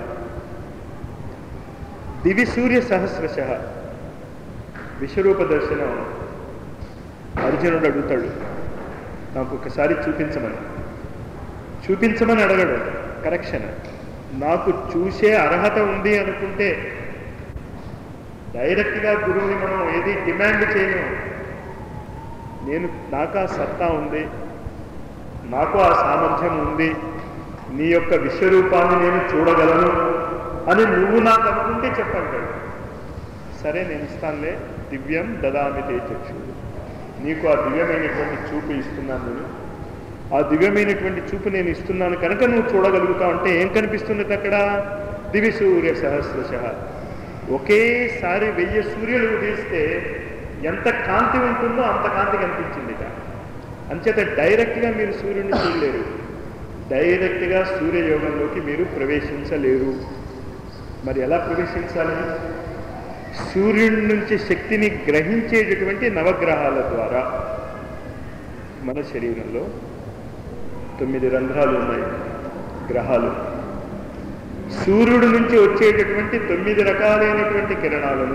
Speaker 1: దివి సూర్య సహస్రశ విశ్వరూప దర్శనం అర్జునుడు అడుగుతాడు నాకు ఒకసారి చూపించమని చూపించమని అడగడు కరెక్షన్ నాకు చూసే అర్హత ఉంది అనుకుంటే డైరెక్ట్గా గురువుని మనం ఏది డిమాండ్ చేయలేము నేను నాకు ఆ సత్తా ఉంది నాకు ఆ సామర్థ్యం ఉంది నీ యొక్క విశ్వరూపాన్ని నేను చూడగలను అని నువ్వు నాకు అనుకుంటే చెప్పంటాడు సరే నేను ఇస్తానులే దివ్యం దదామి తే చక్షుడు నీకు ఆ దివ్యమైనటువంటి చూపు ఇస్తున్నాను నేను ఆ దివ్యమైనటువంటి చూపు నేను ఇస్తున్నాను కనుక నువ్వు చూడగలుగుతావు అంటే ఏం కనిపిస్తున్నది అక్కడ దివి సూర్య సహస్రశ ఒకేసారి వెయ్యి సూర్యులు ఉదయిస్తే ఎంత కాంతి ఉంటుందో అంత కాంతి కనిపించింది ఇక అంచేత డైరెక్ట్గా మీరు సూర్యుడిని చూడలేరు డైరెక్ట్గా సూర్యయోగంలోకి మీరు ప్రవేశించలేరు మరి ఎలా ప్రవేశించాలి సూర్యుడి నుంచి శక్తిని గ్రహించేటటువంటి నవగ్రహాల ద్వారా మన శరీరంలో తొమ్మిది రంధ్రాలు ఉన్నాయి గ్రహాలు సూర్యుడి నుంచి వచ్చేటటువంటి తొమ్మిది రకాలైనటువంటి కిరణాలను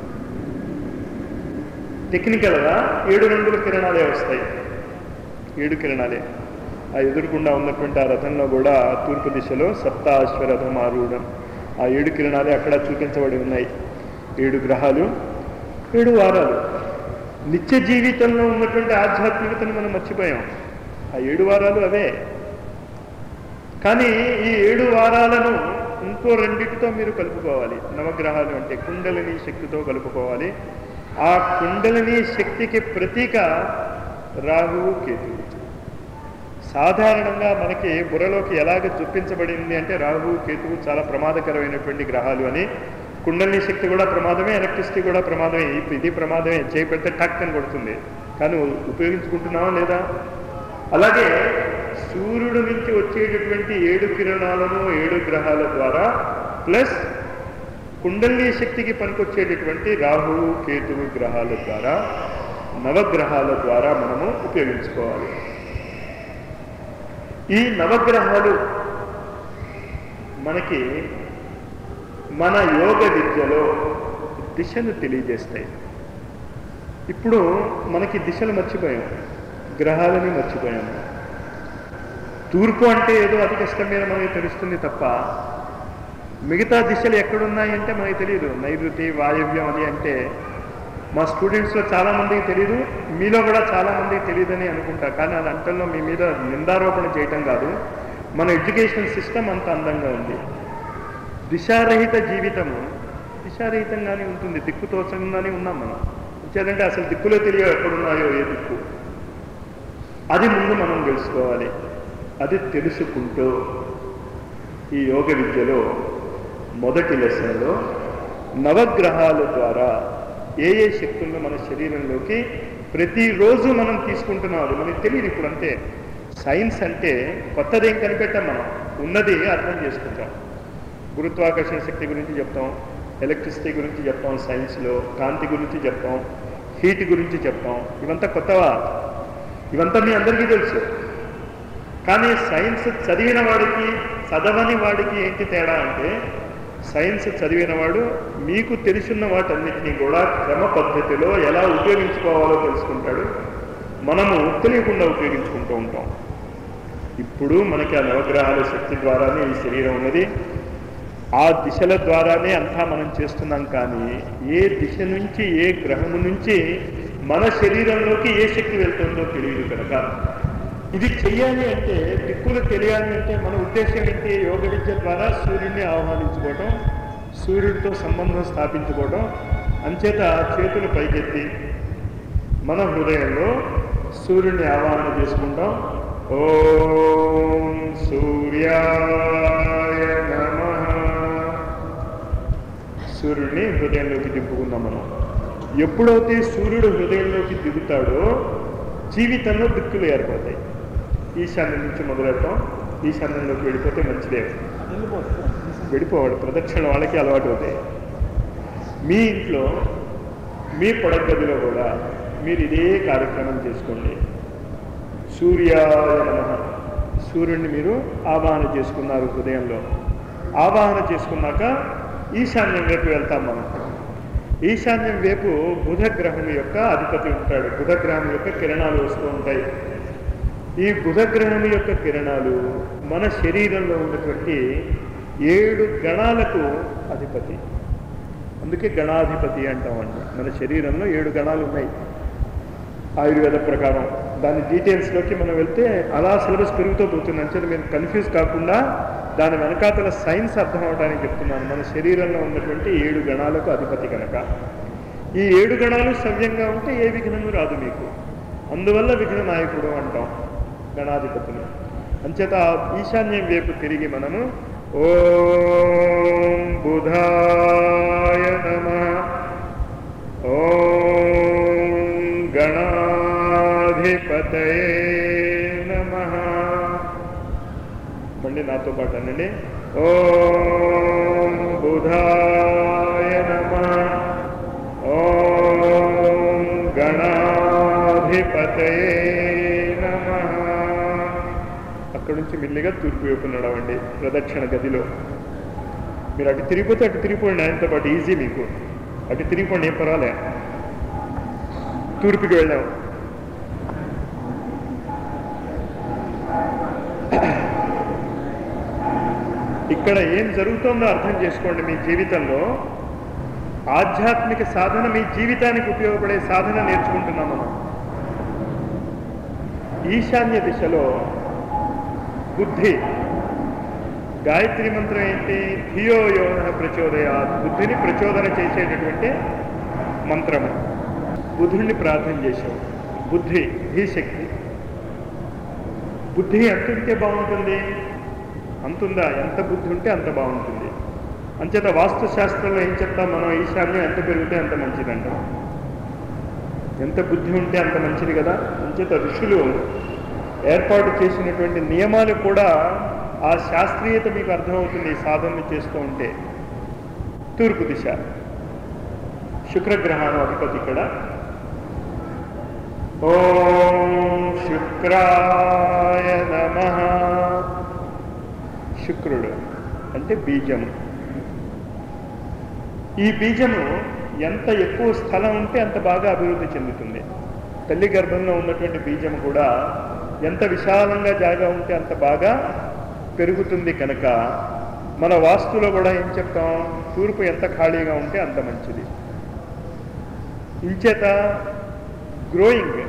Speaker 1: టెక్నికల్గా ఏడు రంగుల కిరణాలే వస్తాయి ఏడు కిరణాలే ఆ ఎదురుకుండా ఉన్నటువంటి ఆ రథంలో కూడా తూర్పు దిశలో సప్తాశ్వరథం ఆరూఢం ఆ ఏడు కిరణాలే అక్కడ చూపించబడి ఉన్నాయి ఏడు గ్రహాలు ఏడు వారాలు నిత్య జీవితంలో ఉన్నటువంటి ఆధ్యాత్మికతను మనం మర్చిపోయాం ఆ ఏడు వారాలు అవే కానీ ఈ ఏడు వారాలను ఇంకో రెండింటితో మీరు కలుపుకోవాలి నవగ్రహాలు అంటే కుండలిని శక్తితో కలుపుకోవాలి ఆ కుండలిని శక్తికి ప్రతీక రాహువు కేతువు సాధారణంగా మనకి బుర్రలోకి ఎలాగ చూపించబడింది అంటే రాహువు కేతువు చాలా ప్రమాదకరమైనటువంటి గ్రహాలు అని కుండలిని శక్తి కూడా ప్రమాదమే ఎలక్ట్రిసిటీ కూడా ప్రమాదమే ఇది- ఇది ప్రమాదమే చేయి పెడితే టక్ అని కొడుతుంది కానీ ఉపయోగించుకుంటున్నావా లేదా అలాగే సూర్యుడు నుంచి వచ్చేటటువంటి ఏడు కిరణాలను ఏడు గ్రహాల ద్వారా ప్లస్ కుండలిని శక్తికి పనికొచ్చేటటువంటి రాహువు కేతువు గ్రహాల ద్వారా నవగ్రహాల ద్వారా మనము ఉపయోగించుకోవాలి ఈ నవగ్రహాలు మనకి మన యోగ విద్యలో దిశను తెలియజేస్తాయి ఇప్పుడు మనకి దిశలు మర్చిపోయాం గ్రహాలని మర్చిపోయాము తూర్పు అంటే ఏదో అతి కష్టం మీద మనకి తెలుస్తుంది తప్ప మిగతా దిశలు ఎక్కడున్నాయి అంటే మనకి తెలియదు నైరుతి వాయవ్యం అది అంటే మా స్టూడెంట్స్లో చాలామందికి తెలియదు మీలో కూడా చాలామందికి తెలియదని అనుకుంటా కానీ అది అంటల్లో మీ మీద నిందారోపణ చేయటం కాదు మన ఎడ్యుకేషన్ సిస్టమ్ అంత అందంగా ఉంది దిశారహిత జీవితము దిశారహితంగానే ఉంటుంది దిక్కుతోచంగానే ఉన్నాం మనం ఇచ్చారంటే అసలు దిక్కులో తెలియవు ఎక్కడున్నాయో ఏ దిక్కు అది ముందు మనం తెలుసుకోవాలి అది తెలుసుకుంటూ ఈ యోగ విద్యలో మొదటి లెసన్లో నవగ్రహాల ద్వారా ఏ ఏ శక్తులను మన శరీరంలోకి ప్రతిరోజు మనం తీసుకుంటున్నాం అది మనకి తెలియదు ఇప్పుడు అంతే సైన్స్ అంటే కొత్తదేం కనిపెట్టాం మనం ఉన్నది అర్థం చేసుకుంటాం గురుత్వాకర్షణ శక్తి గురించి చెప్తాం ఎలక్ట్రిసిటీ గురించి చెప్తాం సైన్స్లో కాంతి గురించి చెప్తాం హీట్ గురించి చెప్తాం ఇవంతా కొత్తవా ఇవంతా మీ అందరికీ తెలుసు కానీ సైన్స్ చదివిన వాడికి చదవని వాడికి ఏంటి తేడా అంటే సైన్స్ చదివిన వాడు మీకు తెలిసిన వాటన్నిటినీ కూడా క్రమ పద్ధతిలో ఎలా ఉపయోగించుకోవాలో తెలుసుకుంటాడు మనము తెలియకుండా ఉపయోగించుకుంటూ ఉంటాం ఇప్పుడు మనకి ఆ నవగ్రహాల శక్తి ద్వారానే ఈ శరీరం ఉన్నది ఆ దిశల ద్వారానే అంతా మనం చేస్తున్నాం కానీ ఏ దిశ నుంచి ఏ గ్రహము నుంచి మన శరీరంలోకి ఏ శక్తి వెళ్తుందో తెలియదు కనుక ఇది చెయ్యాలి అంటే దిక్కులు తెలియాలి అంటే మన ఉద్దేశం ఏంటి యోగ విద్య ద్వారా సూర్యుడిని ఆహ్వానించుకోవటం సూర్యుడితో సంబంధం స్థాపించుకోవటం అంచేత చేతులు పైకెత్తి మన హృదయంలో సూర్యుడిని ఆవాహన చేసుకుంటాం ఓం సూర్యాయ నమః సూర్యుడిని హృదయంలోకి దింపుకుందాం మనం ఎప్పుడైతే సూర్యుడు హృదయంలోకి దిగుతాడో జీవితంలో దిక్కులు ఏర్పడతాయి ఈశాన్యం నుంచి మొదలెడతాం ఈశాన్యంలోకి వెళ్ళిపోతే మంచిదే వెళ్ళిపోవాడు ప్రదక్షిణ వాళ్ళకి అలవాటు అవుతాయి మీ ఇంట్లో మీ పడక గదిలో కూడా మీరు ఇదే కార్యక్రమం చేసుకోండి సూర్యాయ నమ సూర్యుడిని మీరు ఆవాహన చేసుకున్నారు హృదయంలో ఆవాహన చేసుకున్నాక ఈశాన్యం వైపు వెళ్తాం మనం ఈశాన్యం వైపు బుధ గ్రహం యొక్క అధిపతి ఉంటాడు బుధ గ్రహం యొక్క కిరణాలు వస్తూ ఉంటాయి ఈ బుధ గ్రహం యొక్క కిరణాలు మన శరీరంలో ఉన్నటువంటి ఏడు గణాలకు అధిపతి అందుకే గణాధిపతి అంటామండి మన శరీరంలో ఏడు గణాలు ఉన్నాయి ఆయుర్వేద ప్రకారం దాని డీటెయిల్స్లోకి మనం వెళ్తే అలా సిలబస్ పెరుగుతూ పోతుంది అంటే మీరు కన్ఫ్యూజ్ కాకుండా దాని వెనకాతల సైన్స్ అర్థం అవడానికి చెప్తున్నాను మన శరీరంలో ఉన్నటువంటి ఏడు గణాలకు అధిపతి కనుక ఈ ఏడు గణాలు సవ్యంగా ఉంటే ఏ విఘ్నము రాదు మీకు అందువల్ల విఘ్న నాయకుడు అంటాం గణాధిపతులు అంచేత ఆ ఈశాన్యం వైపు తిరిగి మనము ఓం బుధాయ నమ ఓం గణాధిపతయే నమ మళ్ళీ నాతో పాటు అనండి ఓం బుధాయ నమ ఓం గణాధిపతయే నమ అక్కడి నుంచి మెల్లిగా తూర్పు వైపు నడవండి ప్రదక్షిణ గదిలో మీరు అటు తిరిగిపోతే అటు తిరిగిపోండి ఆయనతో పాటు ఈజీ మీకు అటు తిరిగిపోండి ఏం పర్వాలే తూర్పుకి వెళ్ళాం ఇక్కడ ఏం జరుగుతుందో అర్థం చేసుకోండి మీ జీవితంలో ఆధ్యాత్మిక సాధన మీ జీవితానికి ఉపయోగపడే సాధన నేర్చుకుంటున్నాం మనం ఈశాన్య దిశలో బుద్ధి గాయత్రి మంత్రం ఏంటి ధియో యోన ప్రచోదయ బుద్ధిని ప్రచోదన చేసేటటువంటి మంత్రము బుద్ధుడిని ప్రార్థన చేశాం బుద్ధి ధీ శక్తి బుద్ధి ఎంత ఉంటే బాగుంటుంది అంతుందా ఎంత బుద్ధి ఉంటే అంత బాగుంటుంది అంచేత వాస్తు శాస్త్రంలో ఏం చెప్తాం మనం ఈశాన్యం ఎంత పెరిగితే అంత మంచిదంటాం ఎంత బుద్ధి ఉంటే అంత మంచిది కదా అంచేత ఋషులు ఏర్పాటు చేసినటువంటి నియమాలు కూడా ఆ శాస్త్రీయత మీకు అర్థమవుతుంది ఈ సాధనలు చేస్తూ ఉంటే తూర్పు దిశ శుక్రగ్రహాణం అధిపతి ఇక్కడ ఓం శుక్రాయ నమ శుక్రుడు అంటే బీజము ఈ బీజము ఎంత ఎక్కువ స్థలం ఉంటే అంత బాగా అభివృద్ధి చెందుతుంది తల్లి గర్భంలో ఉన్నటువంటి బీజం కూడా ఎంత విశాలంగా జాగా ఉంటే అంత బాగా పెరుగుతుంది కనుక మన వాస్తులో కూడా ఏం చెప్తాం తూర్పు ఎంత ఖాళీగా ఉంటే అంత మంచిది ఇంచేత గ్రోయింగ్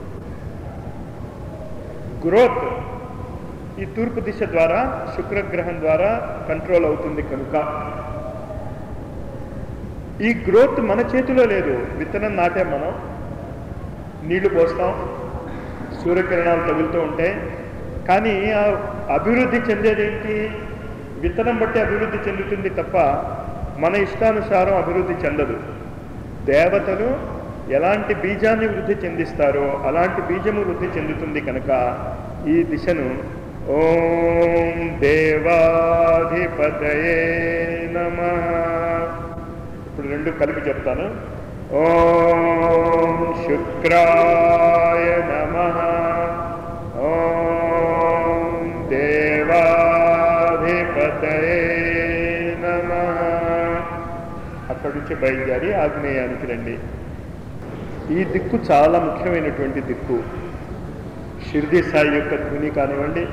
Speaker 1: గ్రోత్ ఈ తూర్పు దిశ ద్వారా శుక్రగ్రహం ద్వారా కంట్రోల్ అవుతుంది కనుక ఈ గ్రోత్ మన చేతిలో లేదు విత్తనం నాటే మనం నీళ్లు పోస్తాం సూర్యకిరణాలు తగులుతూ ఉంటాయి కానీ ఆ అభివృద్ధి చెందేదేంటి విత్తనం బట్టి అభివృద్ధి చెందుతుంది తప్ప మన ఇష్టానుసారం అభివృద్ధి చెందదు దేవతలు ఎలాంటి బీజాన్ని వృద్ధి చెందిస్తారో అలాంటి బీజము వృద్ధి చెందుతుంది కనుక ఈ దిశను ఓం దేవాధిపతయే నమ ఇప్పుడు రెండు కలిపి చెప్తాను ఓం శుక్రాయ నమ ఓం దేవాధిపతయే నమ అక్కడి నుంచి బయలుదేరి ఆగ్నేయానికి రండి ఈ దిక్కు చాలా ముఖ్యమైనటువంటి దిక్కు షిర్ది సాయి యొక్క ధ్వని కానివ్వండి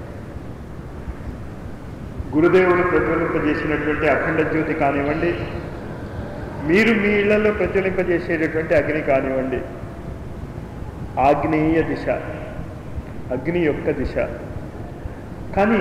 Speaker 1: గురుదేవులు ప్రజ్వలింపజేసినటువంటి అఖండ జ్యోతి కానివ్వండి మీరు మీ ఇళ్లలో ప్రజ్వలింపజేసేటటువంటి అగ్ని కానివ్వండి ఆగ్నేయ దిశ అగ్ని యొక్క దిశ కానీ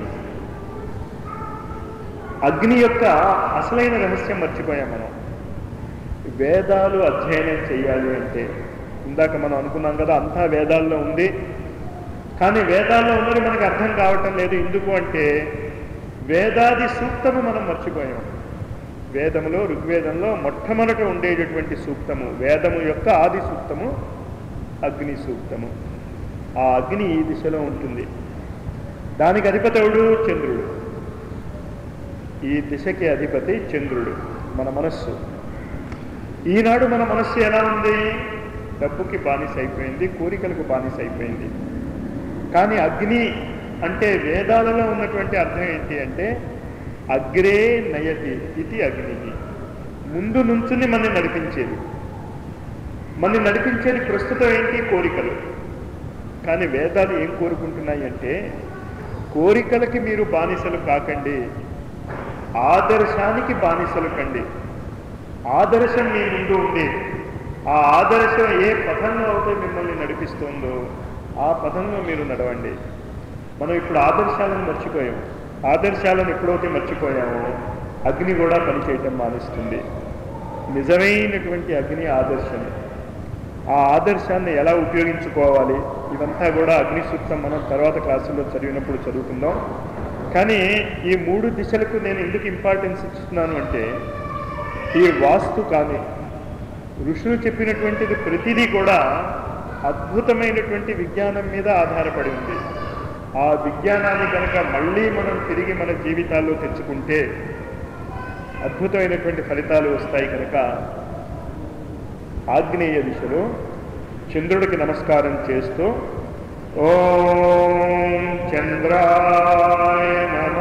Speaker 1: అగ్ని యొక్క అసలైన రహస్యం మర్చిపోయాం మనం వేదాలు అధ్యయనం చేయాలి అంటే ఇందాక మనం అనుకున్నాం కదా అంతా వేదాల్లో ఉంది కానీ వేదాల్లో ఉన్నది మనకు అర్థం కావటం లేదు ఎందుకు అంటే వేదాది సూక్తము మనం మర్చిపోయాం వేదములో ఋగ్వేదంలో మొట్టమొదట ఉండేటటువంటి సూక్తము వేదము యొక్క ఆది సూక్తము అగ్ని సూక్తము ఆ అగ్ని ఈ దిశలో ఉంటుంది దానికి అధిపతవుడు చంద్రుడు ఈ దిశకి అధిపతి చంద్రుడు మన మనస్సు ఈనాడు మన మనస్సు ఎలా ఉంది డబ్బుకి బానిస అయిపోయింది కోరికలకు బానిస అయిపోయింది కానీ అగ్ని అంటే వేదాలలో ఉన్నటువంటి అర్థం ఏంటి అంటే అగ్రే నయతి ఇది అగ్ని ముందు నుంచుని మనని నడిపించేది మనని నడిపించేది ప్రస్తుతం ఏంటి కోరికలు కానీ వేదాలు ఏం కోరుకుంటున్నాయి అంటే కోరికలకి మీరు బానిసలు కాకండి ఆదర్శానికి బానిసలు కండి ఆదర్శం మీ ముందు ఉంది ఆ ఆదర్శం ఏ పథంలో అయితే మిమ్మల్ని నడిపిస్తుందో ఆ పథంలో మీరు నడవండి మనం ఇప్పుడు ఆదర్శాలను మర్చిపోయాం ఆదర్శాలను ఎప్పుడైతే మర్చిపోయామో అగ్ని కూడా పనిచేయటం మానేస్తుంది నిజమైనటువంటి అగ్ని ఆదర్శమే ఆ ఆదర్శాన్ని ఎలా ఉపయోగించుకోవాలి ఇదంతా కూడా అగ్ని సూక్తం మనం తర్వాత క్లాసుల్లో చదివినప్పుడు చదువుకుందాం కానీ ఈ మూడు దిశలకు నేను ఎందుకు ఇంపార్టెన్స్ ఇస్తున్నాను అంటే ఈ వాస్తు కానీ ఋషులు చెప్పినటువంటిది ప్రతిదీ కూడా అద్భుతమైనటువంటి విజ్ఞానం మీద ఆధారపడి ఉంది ఆ విజ్ఞానాన్ని కనుక మళ్ళీ మనం తిరిగి మన జీవితాల్లో తెచ్చుకుంటే అద్భుతమైనటువంటి ఫలితాలు వస్తాయి కనుక ఆగ్నేయ దిశలో చంద్రుడికి నమస్కారం చేస్తూ ఓం చంద్రాయ నమ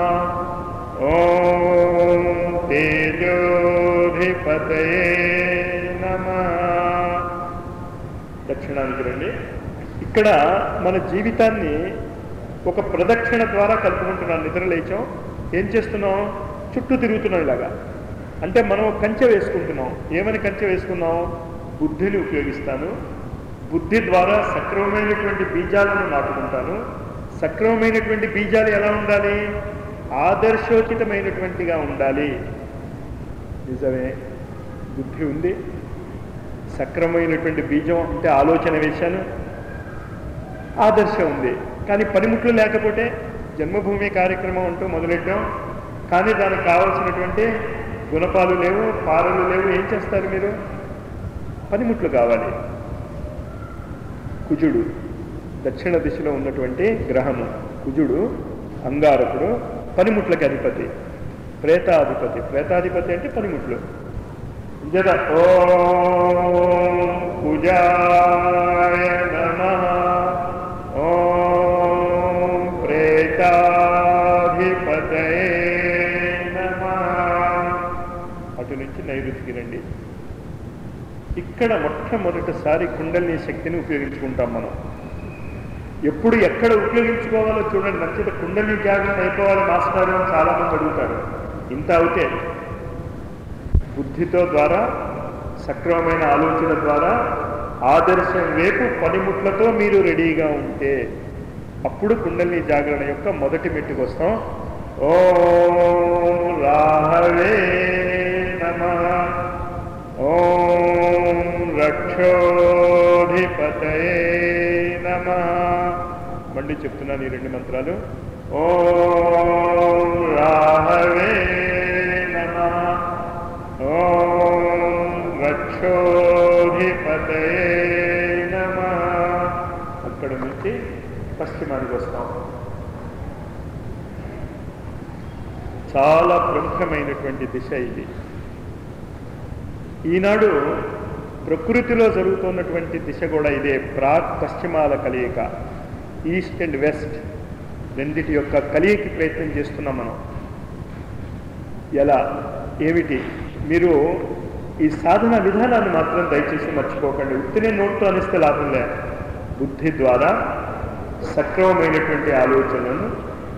Speaker 1: ఓం తేజోధిపతయే నమ దక్షిణానికి రండి ఇక్కడ మన జీవితాన్ని ఒక ప్రదక్షిణ ద్వారా కలుపుకుంటున్నాం నిద్ర లేచాం ఏం చేస్తున్నాం చుట్టూ తిరుగుతున్నాం ఇలాగా అంటే మనం కంచె వేసుకుంటున్నాం ఏమని కంచె వేసుకున్నాం బుద్ధిని ఉపయోగిస్తాను బుద్ధి ద్వారా సక్రమమైనటువంటి బీజాలను నాటుకుంటాను సక్రమమైనటువంటి బీజాలు ఎలా ఉండాలి ఆదర్శోచితమైనటువంటిగా ఉండాలి నిజమే బుద్ధి ఉంది సక్రమమైనటువంటి బీజం అంటే ఆలోచన వేశాను ఆదర్శం ఉంది కానీ పనిముట్లు లేకపోతే జన్మభూమి కార్యక్రమం అంటూ మొదలెట్టాం కానీ దానికి కావాల్సినటువంటి గుణపాలు లేవు పాలలు లేవు ఏం చేస్తారు మీరు పనిముట్లు కావాలి కుజుడు దక్షిణ దిశలో ఉన్నటువంటి గ్రహము కుజుడు అంగారకుడు పనిముట్లకి అధిపతి ప్రేతాధిపతి ప్రేతాధిపతి అంటే పనిముట్లు జర ఓం కుజాయ నమ ఓం ప్రేతాధిపతయే నమ అటు నుంచి నైరుతికి రండి ఇక్కడ మొట్టమొదటిసారి కుండలిని శక్తిని ఉపయోగించుకుంటాం మనం ఎప్పుడు ఎక్కడ ఉపయోగించుకోవాలో చూడండి నచ్చితే కుండలిని జాగ్రత్త అయిపోవాలి మాస్టర్ అని చాలా మంది అడుగుతారు ఇంత అవుతే బుద్ధితో ద్వారా సక్రమమైన ఆలోచన ద్వారా ఆదర్శం వైపు పనిముట్లతో మీరు రెడీగా ఉంటే అప్పుడు కుండలిని జాగరణ యొక్క మొదటి మెట్టుకు వస్తాం ఓ రాహవే నమ ఓం రక్షోధిపతయే నమ మళ్ళీ చెప్తున్నాను ఈ రెండు మంత్రాలు ఓం రాహవే నమ ఓం రక్షోధిపతయే నమ అక్కడ నుంచి పశ్చిమానికి వస్తాం చాలా ప్రముఖమైనటువంటి దిశ ఇది ఈనాడు ప్రకృతిలో జరుగుతున్నటువంటి దిశ కూడా ఇదే ప్రాక్ పశ్చిమాల కలయిక ఈస్ట్ అండ్ వెస్ట్ రెండిటి యొక్క కలయికి ప్రయత్నం చేస్తున్నాం మనం ఎలా ఏమిటి మీరు ఈ సాధన విధానాన్ని మాత్రం దయచేసి మర్చిపోకండి ఉత్తినే నోట్తో అనిస్తే లాభం లే బుద్ధి ద్వారా సక్రమమైనటువంటి ఆలోచనలను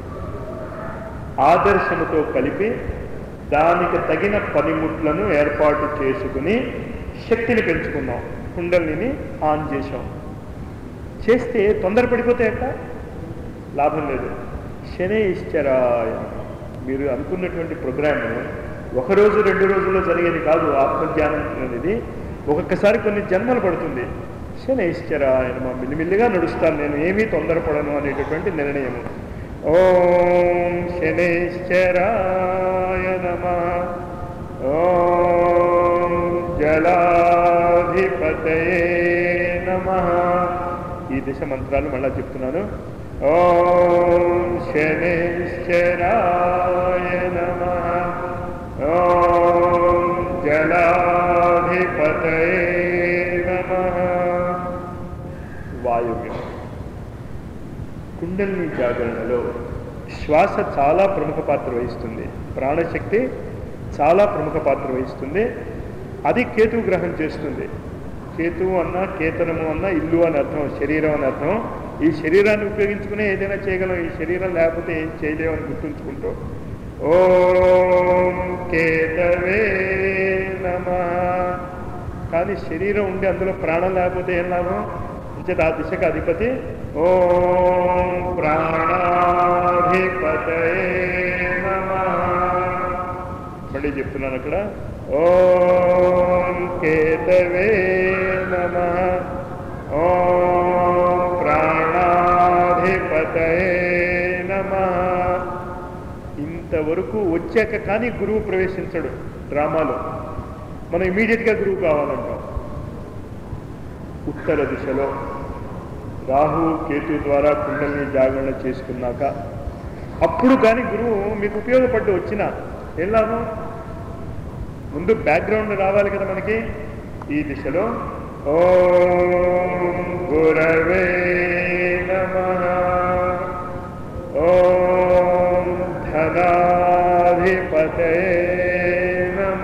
Speaker 1: ఆదర్శముతో కలిపి దానికి తగిన పనిముట్లను ఏర్పాటు చేసుకుని శక్తిని పెంచుకున్నాం కుండలిని ఆన్ చేసాం చేస్తే తొందరపడిపోతే ఎట్ట లాభం లేదు శనేశ్చరాయ మీరు అనుకున్నటువంటి ప్రోగ్రామ్ ఒక రోజు రెండు రోజుల్లో జరిగేది కాదు ఆత్మజ్ఞానం అనేది ఒక్కొక్కసారి కొన్ని జన్మలు పడుతుంది శనేశ్చరాయ మా మిల్లిమిల్లిగా నడుస్తాను నేను ఏమీ తొందరపడను అనేటటువంటి నిర్ణయము ఓం శనేశ్చరాయ నమ ఓం జలాధిపతయే నమ ఈ దిశ మంత్రాలు మళ్ళా చెప్తున్నాను ఓం శనేశ్చరాయ నమ ఓం జలాధిపతయే నమ వాయువ్యం కుండలిని జాగరణలో శ్వాస చాలా ప్రముఖ పాత్ర వహిస్తుంది ప్రాణశక్తి చాలా ప్రముఖ పాత్ర వహిస్తుంది అది కేతు గ్రహం చేస్తుంది కేతువు అన్నా కేతనము అన్నా ఇల్లు అని అర్థం శరీరం అని అర్థం ఈ శరీరాన్ని ఉపయోగించుకునే ఏదైనా చేయగలం ఈ శరీరం లేకపోతే ఏం చేయలేమని గుర్తుంచుకుంటూ ఓం కేతవే నమ కానీ శరీరం ఉండి అందులో ప్రాణం లేకపోతే ఏం లాభం అంచేత ఆ దిశకు అధిపతి ఓం ప్రాణాధిపతయే నమ మళ్ళీ చెప్తున్నాను అక్కడ ఓం కేతవే నమ ఓం ప్రాణాధిపతయే నమ ఇంతవరకు వచ్చాక కానీ గురువు ప్రవేశించడు డ్రామాలో మనం ఇమీడియట్గా గురువు కావాలంటాం ఉత్తర దిశలో రాహు కేతు ద్వారా కుండల్ని జాగరణ చేసుకున్నాక అప్పుడు కానీ గురువు మీకు ఉపయోగపడ్డు వచ్చిన ఏం లాభం ముందు బ్యాక్గ్రౌండ్ రావాలి కదా మనకి ఈ దిశలో ఓం గురవే నమ ఓం ధనాధిపతే నమ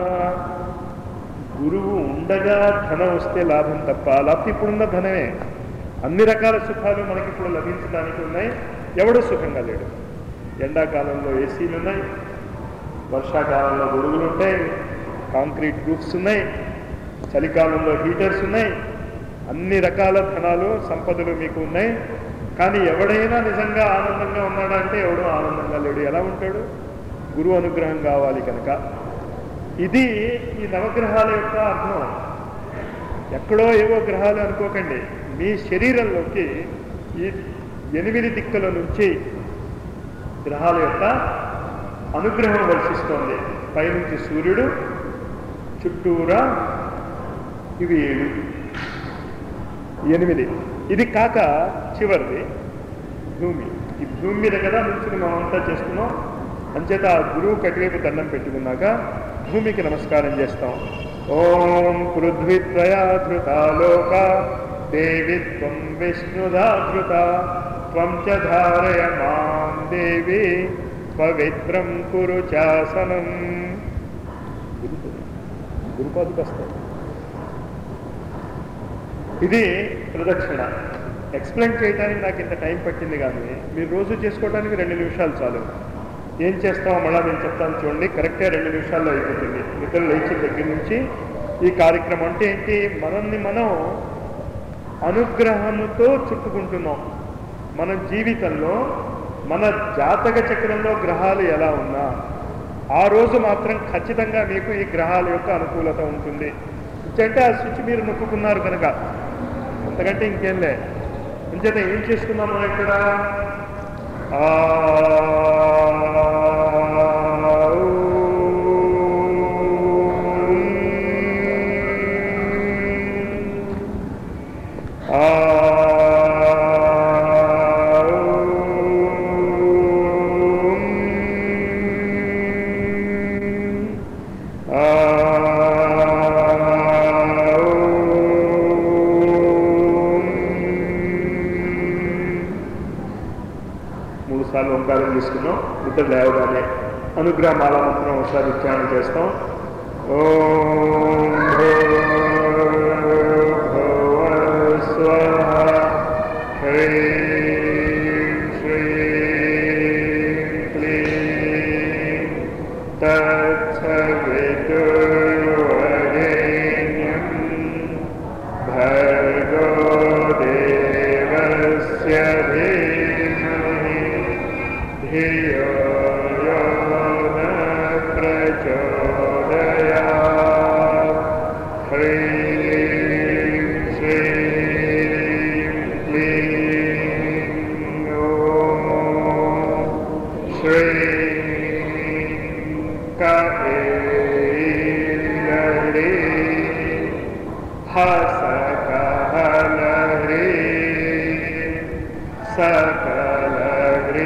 Speaker 1: గురువు ఉండగా ధనం వస్తే లాభం తప్ప లేకపోతే ఇప్పుడున్న ధనమే అన్ని రకాల సుఖాలు మనకి ఇప్పుడు లభించడానికి ఉన్నాయి ఎవడూ సుఖంగా లేడు ఎండాకాలంలో ఏసీలు ఉన్నాయి వర్షాకాలంలో గొడుగులు ఉంటాయి కాంక్రీట్ రూఫ్స్ ఉన్నాయి చలికాలంలో హీటర్స్ ఉన్నాయి అన్ని రకాల ధనాలు సంపదలు మీకు ఉన్నాయి కానీ ఎవడైనా నిజంగా ఆనందంగా ఉన్నాడా అంటే ఎవడూ ఆనందంగా లేడు ఎలా ఉంటాడు గురువు అనుగ్రహం కావాలి కనుక ఇది ఈ నవగ్రహాల యొక్క అర్థం ఎక్కడో ఏవో గ్రహాలు అనుకోకండి మీ శరీరంలోకి ఈ ఎనిమిది దిక్కుల నుంచి గ్రహాల యొక్క అనుగ్రహం వర్షిస్తోంది పైనుంచి సూర్యుడు చుట్టూరా ఇవి ఏడు ఎనిమిది ఇది కాక చివరిది భూమి ఈ భూమి మీద కదా నుంచి మనం అంతా చేస్తున్నాం అంచేత ఆ గురువు కటివైపు దండం పెట్టుకున్నాక భూమికి నమస్కారం చేస్తాం ఓం పృథ్వీత్రయాధృతాలోక దేవి త్వం విష్ణుధాధృత త్వం చ ధారయ మాం దేవి పవిత్రం కురు చాసనం గురుపాదుకు వస్తాయి ఇది ప్రదక్షిణ ఎక్స్ప్లెయిన్ చేయడానికి నాకు ఇంత టైం పట్టింది కానీ మీరు రోజు చేసుకోవడానికి రెండు నిమిషాలు చాలు ఏం చేస్తామో మళ్ళీ నేను చెప్తాను చూడండి కరెక్ట్గా రెండు నిమిషాల్లో అయిపోతుంది నిద్ర లేచిన దగ్గర నుంచి ఈ కార్యక్రమం అంటే ఏంటి మనల్ని మనం అనుగ్రహముతో చుట్టుకుంటున్నాం మన జీవితంలో మన జాతక చక్రంలో గ్రహాలు ఎలా ఉన్నా ఆ రోజు మాత్రం ఖచ్చితంగా మీకు ఈ గ్రహాల యొక్క అనుకూలత ఉంటుంది అంటే ఆ స్విచ్ మీరు నొక్కుకున్నారు కనుక అంతకంటే ఇంకేం లే అంచేత ఏం చేసుకున్నాం మనం ఇక్కడ ఆ, ఆ, మూడు సార్లు ఓంకారం తీసుకున్నాం ఇద్దరు లేవగానే అనుగ్రహమాల మంత్రం ఒకసారి ఉచ్చారణ చేస్తాం ఓం భూర్భువః స్వః హ్రీం శ్రీం క్లీం తత్సవితుర్వరేణ్యం భర్గో దేవస్య ధీమహి ధియో యో న ప్రచోదయాత్ హ్రీం శ్రీం క్లీం ఓం శ్రీం కైలరీ హసకహలహ్రీ సకలహ్రీ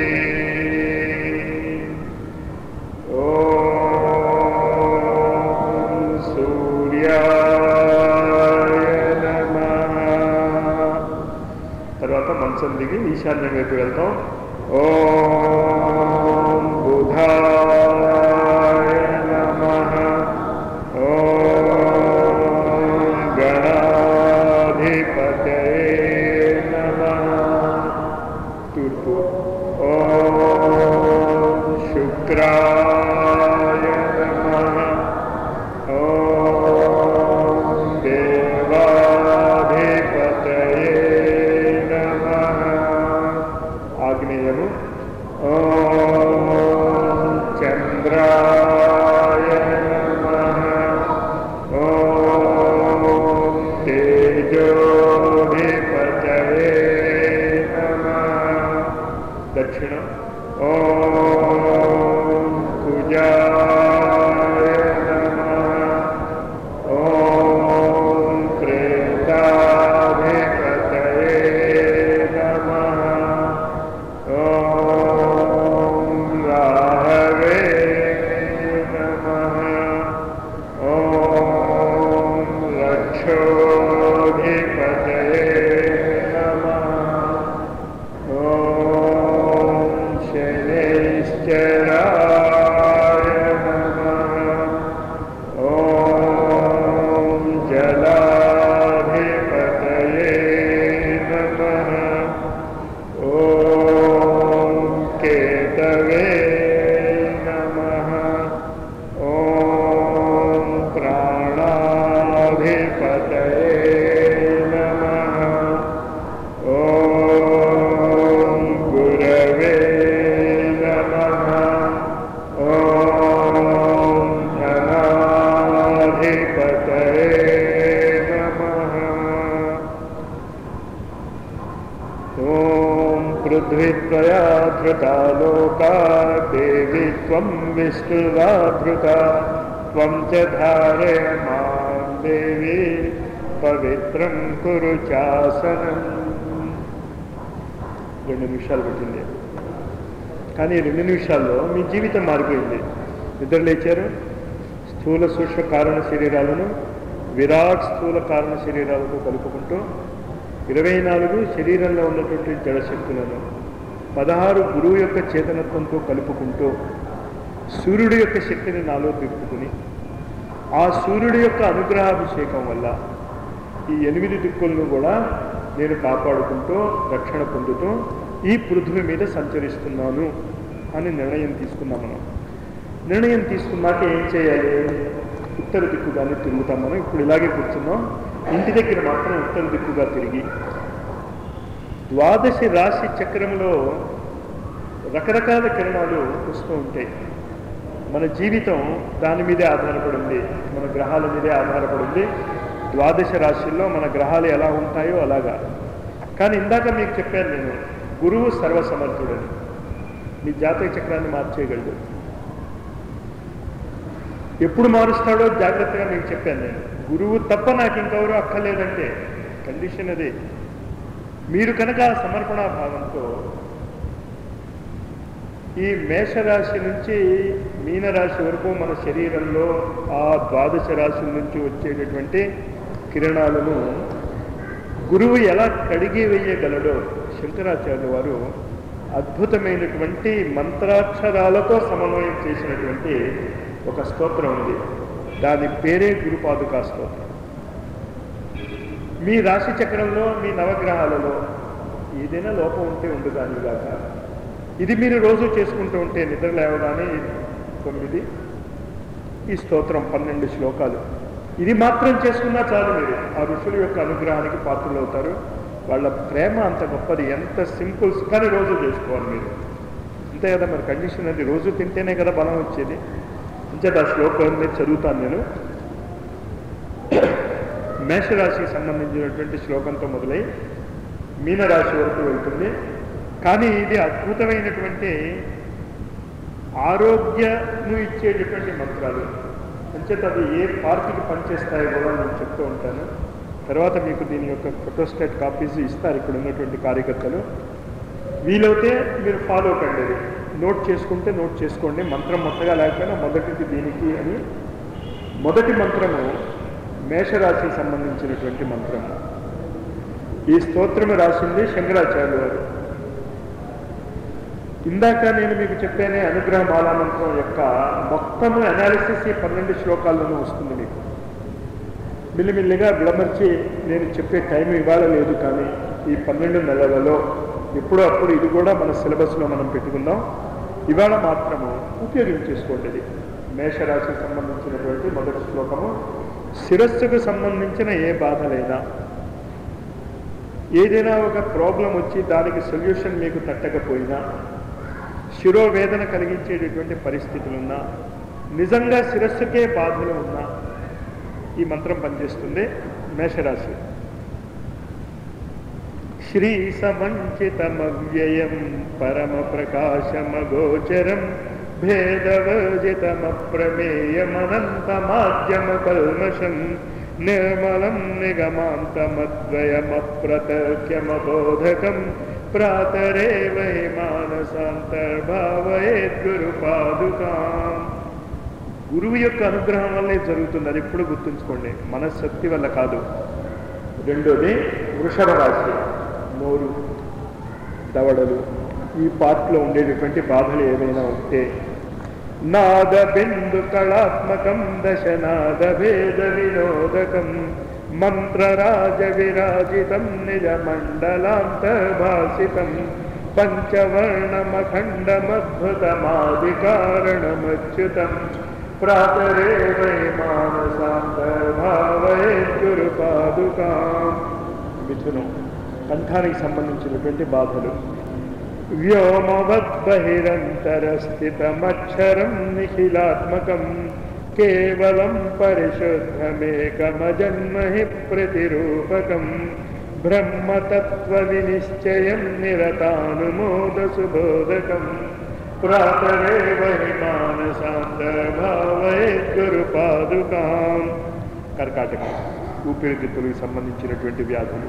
Speaker 1: ఓం సూర్యాయ నమః తర్వాత మంచం దిగి ఈశాన్యం వైపు వెళ్తాం ఓం బుధాయ నమః ఓం గణాధిపతయే నమః తూర్పు ఓం శుక్ర नमः ॐ गुरवे नमः ॐ धनाधिपतये नमः ॐ पृथ्वीत्वया धृता लोका देवी त्वं विष्णुराधृता त्वं च धारय मां देवी పవిత్రం కురు చాసనం రెండు నిమిషాలు పట్టింది కానీ ఈ రెండు నిమిషాల్లో మీ జీవితం మారిపోయింది నిద్ర లేచారు స్థూల సూక్ష్మ కారణ శరీరాలను విరాట్ స్థూల కారణ శరీరాలతో కలుపుకుంటూ ఇరవై నాలుగు శరీరంలో ఉన్నటువంటి జడశక్తులను పదహారు గురువు యొక్క చేతనత్వంతో కలుపుకుంటూ సూర్యుడి యొక్క శక్తిని నాలో తిప్పుకుని ఆ సూర్యుడి యొక్క అనుగ్రహాభిషేకం వల్ల ఈ ఎనిమిది దిక్కులను కూడా నేను కాపాడుకుంటూ రక్షణ పొందుతూ ఈ పృథ్వీ మీద సంచరిస్తున్నాను అని నిర్ణయం తీసుకున్నాం మనం నిర్ణయం తీసుకున్నాక ఏం చేయాలి ఉత్తర దిక్కుగానే తిరుగుతాం మనం ఇప్పుడు ఇలాగే కూర్చున్నాం ఇంటి దగ్గర మాత్రం ఉత్తర దిక్కుగా తిరిగి ద్వాదశి రాశి చక్రంలో రకరకాల కిరణాలు వస్తూ ఉంటాయి మన జీవితం దాని మీదే ఆధారపడింది మన గ్రహాల మీదే ఆధారపడింది ద్వాదశ రాశుల్లో మన గ్రహాలు ఎలా ఉంటాయో అలాగా కానీ ఇందాక మీకు చెప్పాను నేను గురువు సర్వసమర్థుడని మీ జాతక చక్రాన్ని మార్చేయగలడు ఎప్పుడు మారుస్తాడో జాగ్రత్తగా మీకు చెప్పాను నేను గురువు తప్ప నాకు ఇంకెవరూ అక్కర్లేదంటే కండిషన్ అదే మీరు కనుక ఆ సమర్పణా భావంతో ఈ మేషరాశి నుంచి మీనరాశి వరకు మన శరీరంలో ఆ ద్వాదశ రాశుల నుంచి వచ్చేటటువంటి కిరణాలను గురువు ఎలా కడిగి వేయగలడో శంకరాచార్య వారు అద్భుతమైనటువంటి మంత్రాక్షరాలతో సమన్వయం చేసినటువంటి ఒక స్తోత్రం ఉంది దాని పేరే గురుపాదుకా స్తోత్రం మీ రాశి చక్రంలో మీ నవగ్రహాలలో ఏదైనా లోపం ఉంటే ఉండు కానిగాక ఇది మీరు రోజు చేసుకుంటూ ఉంటే నిద్ర లేవగానే తొమ్మిది ఈ స్తోత్రం పన్నెండు శ్లోకాలు ఇది మాత్రం చేసుకున్నా చాలు మీరు ఆ ఋషుల యొక్క అనుగ్రహానికి పాత్రలు అవుతారు వాళ్ళ ప్రేమ అంత గొప్పది ఎంత సింపుల్స్ కానీ రోజు చేసుకోవాలి మీరు అంతే కదా మరి కండిషన్ అది రోజు తింటేనే కదా బలం వచ్చేది అంచేత ఆ శ్లోకం నేను చదువుతాను నేను మేషరాశికి సంబంధించినటువంటి శ్లోకంతో మొదలై మీనరాశి వరకు వెళ్తుంది కానీ ఇది అద్భుతమైనటువంటి ఆరోగ్యను ఇచ్చేటటువంటి మంత్రాలు అంచేత అది ఏ పార్టీకి పనిచేస్తాయో కూడా నేను చెప్తూ ఉంటాను తర్వాత మీకు దీని యొక్క ఫోటోస్టేట్ కాపీస్ ఇస్తారు ఇక్కడ ఉన్నటువంటి కార్యకర్తలు వీలైతే మీరు ఫాలో కండి అది. నోట్ చేసుకుంటే నోట్ చేసుకోండి మంత్రం మొత్తగా లేకపోయినా మొదటిది దీనికి అని మొదటి మంత్రము మేషరాశికి సంబంధించినటువంటి మంత్రము ఈ స్తోత్రము రాసింది శంకరాచార్య వారు ఇందాక నేను మీకు చెప్పానే అనుగ్రహ బాలామంత్రం యొక్క మొత్తము అనాలిసిస్ ఈ పన్నెండు శ్లోకాల్లోనూ వస్తుంది మీకు మిల్లిమిల్లిగా విడమర్చి నేను చెప్పే టైం ఇవాళ లేదు కానీ ఈ పన్నెండు నెలలలో ఎప్పుడో అప్పుడు ఇది కూడా మన సిలబస్లో మనం పెట్టుకుందాం ఇవాళ మాత్రము ఉపయోగించేసుకోండి ఇది మేషరాశికి సంబంధించినటువంటి మొదటి శ్లోకము శిరస్సుకు సంబంధించిన ఏ బాధలైనా ఏదైనా ఒక ప్రాబ్లం వచ్చి దానికి సొల్యూషన్ మీకు తట్టకపోయినా శిరోవేదన కలిగించేటటువంటి పరిస్థితులున్నా నిజంగా శిరస్సుకే బాధలు ఉన్నా ఈ మంత్రం పనిచేస్తుంది మేషరాశి శ్రీ సమంచితమవ్యయం పరమ ప్రకాశమగోచరం భేదవర్జితమప్రమేయమనంతమాద్యమ కల్మషం నిర్మలం నిగమాంతమద్వయమప్రతఖ్యమబోధకం ప్రాతరేవ మానసాంతర్భావయేద్గురుపాదుకాం గురువు యొక్క అనుగ్రహం వల్లే జరుగుతుంది అది ఎప్పుడు గుర్తుంచుకోండి మనశక్తి వల్ల కాదు రెండోది వృషభ రాశి నోరు దవడలు ఈ పార్ట్లో ఉండేటటువంటి బాధలు ఏవైనా ఉంటే నాద బిందు కళాత్మకం దశనాద భేద వినోదకం మంత్రరాజ విరాజితం నిజ మండలాంతర్భాసితం పంచవర్ణమఖండమద్భుతమాదికారణమచ్యుతం ప్రాతరేవ మానసాంతర్భావే గురు పాదుకాం మిథునం కంఠానికి సంబంధించినటువంటి బాధలు వ్యోమవద్బహిరంతరస్థితమక్షరం నిఖిలాత్మకం కేవలం పరిశుద్ధమేకమజన్మ హి ప్రతిరూపకం బ్రహ్మతత్వవినిశ్చయం నిరతానుమోదసుబోధకం ప్రాతరేవ హి మానసాంతర్భావే గురు పాదుకాం కర్కాటకం ఊపిరితిత్తులకు సంబంధించినటువంటి వ్యాధులు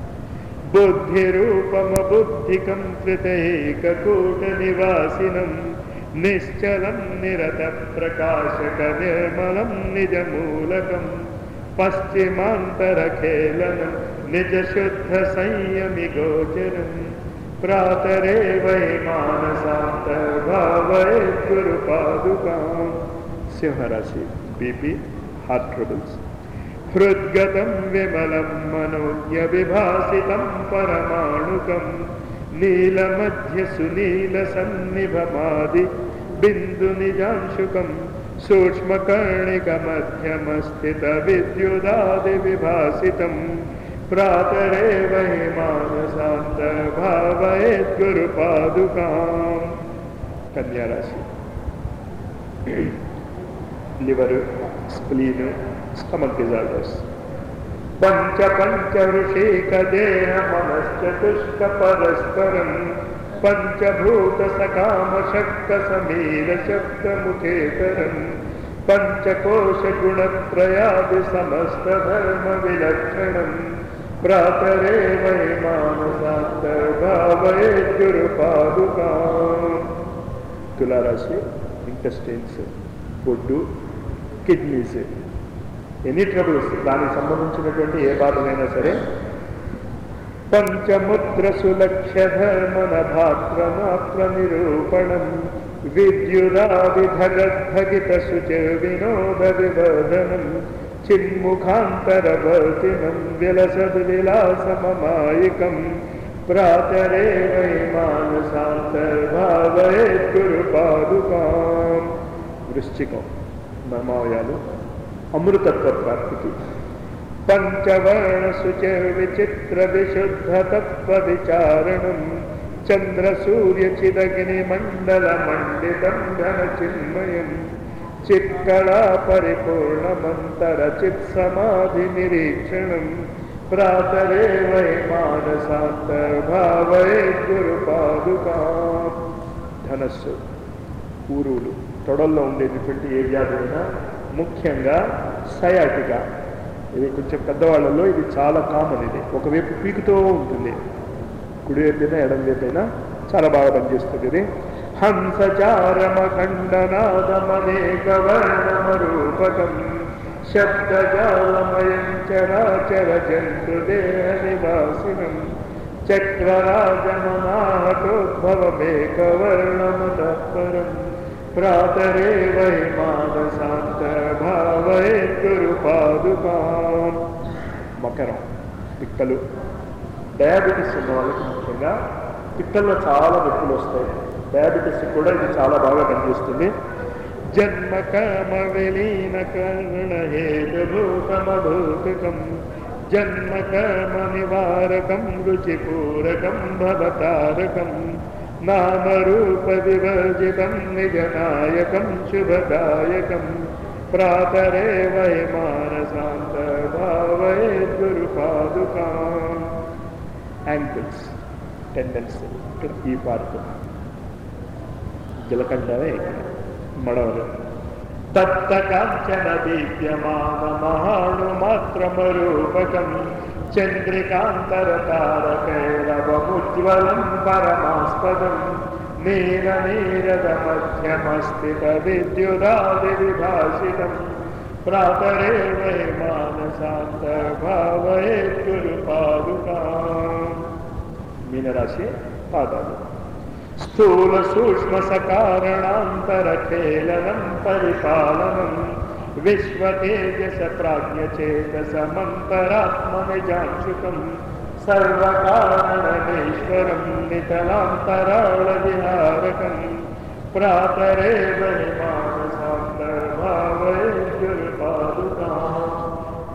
Speaker 1: బుద్ధిరూపమబుద్ధికం త్రితైకకూట నివాసినం నిశ్చలం నిరత ప్రకాశక నిర్మలం నిజమూలకం పశ్చిమాంతరఖేళనం నిజశుద్ధ సంయమి గోచరం ప్రాతరే వై మానసాంతర్భావై గురు పాదుకాం సింహరాశి బీపీ హార్ట్ ట్రబుల్స్ హృద్గతం విమలం మనోజ్ఞ విభాసితం పరమాణుకం నీలమధ్య సునీల సన్నిభమాది బిందు నిజాంశుకం సూక్ష్మకర్ణిక మధ్యమస్థిత విద్యుదాది విభాసితం ప్రాతరే వై మానసాంతర్భావయద్గురు పాదుకాం కన్యారాశి లివరు స్ప్లీను స్టమక్ డిజార్డర్స్ పంచ పంచ ఋషిక దేహ మనశ్చతుష్క పరస్పరం పంచభూత సకామ శక్త సమీర శబ్ద ముఖేతరం పంచకోశ గుణత్రయాది సమస్త ధర్మ విలక్షణం ప్రాతరే వై మానసాంతర్భావే గురు పాదుకా తులారాశి ఇంటెస్టైన్స్ బొడ్డు కిడ్నీస్ ఎనీ ట్రబుల్స్ దానికి సంబంధించినటువంటి ఏ బాధలైనా సరే పంచముద్ర సులక్ష్య ధర్మన భాత్ర మాత్ర నిరూపణం విద్యుదావిధగద్భగిత శుచ వినోద వివర్ధనం చిన్ముఖాంతరవర్తినం విలసద్ విలాసమమాయికం ప్రాతరే వై మానసాంతర్భావే గురు పాదుకాం వృశ్చికం మర్మావయాలు అమృతత్వ ప్రాప్తికి పంచవర్ణ శుచ విచిత్ర విశుద్ధ తత్వ విచారణం చంద్ర సూర్య చిదగ్ని మండల మండితం ఘన చిన్మయం చిత్కళా పరిపూర్ణమంతర చిత్ సమాధి నిరీక్షణం ప్రాతరే వై మానసాంతర్భావే గురు పాదుకా ధనస్సు ఊరువులు తొడల్లో ఉండేటటువంటి ఏ వ్యాధి అయినా ముఖ్యంగా సయాటిక ఇది కొంచెం పెద్దవాళ్ళలో ఇది చాలా కామన్ ఇది ఒకవైపు పీకుతూ ఉంటుంది కుడి వైపున ఎడం వైపున చాలా బాగా పనిచేస్తుంది ఇది హంసచారమఖండనాదమనేక వర్ణమరూపకం శబ్దజాలమయం చరాచర జంతుదేహ నివాసినం చక్రరాజమనాహతోద్భవమేకవర్ణమతఃపరం ప్రాతరే వై మానసాంతర్భావే గురు పాదుకాం మకరం పిక్కలు డయాబెటీస్ ఉన్న వాళ్ళకి ముఖ్యంగా పిక్కల్లో చాలా నొప్పులు వస్తాయి డయాబెటీస్ కూడా ఇది చాలా బాగా పనిచేస్తుంది జన్మ కర్మ విలీన కర్ణ హేతుభూతమభూతకం జన్మ కర్మ నివారకం రుచిపూరకం భవతారకం నామరూప వివర్జితం నిజనాయకం శుభదాయకం ప్రాతరే వై మానసాంతర్భావే గురు పాదుకాం యాంకిల్స్ టెండెన్స్ ఇక్కడ ఈ పార్ట్ జలకంఠమే ఇక్కడ మడవలు తత్తకాంచన దీప్యమాన మహాను మాత్రమరూపకం చంద్రికాంతరతారకైరవముజ్వలం పరమాస్పదం నీల నీరద మధ్యమస్థిత విద్యుదాది విభాషితం ప్రాతరే వై మానసాంతర్భావే గురు పాదుకా మీనరాశి పాదాలు స్థూల సూక్ష్మ సకారణాంతర ఖేళనం పరిపాలనం విశ్వతేజస ప్రాజ్ఞచేతసమంతరాత్మనిజాంశుకం సర్వకారణమేశ్వరం నితలాంతరాళ విహారకం ప్రాతరే వై మానసాంతర్భావే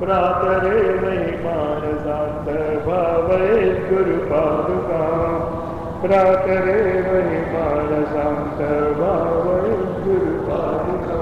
Speaker 1: भ्रातरे महिमानसान्त भावये गुरुपादुका भ्रातरे महिमानसान्त भावये गुरुपादुका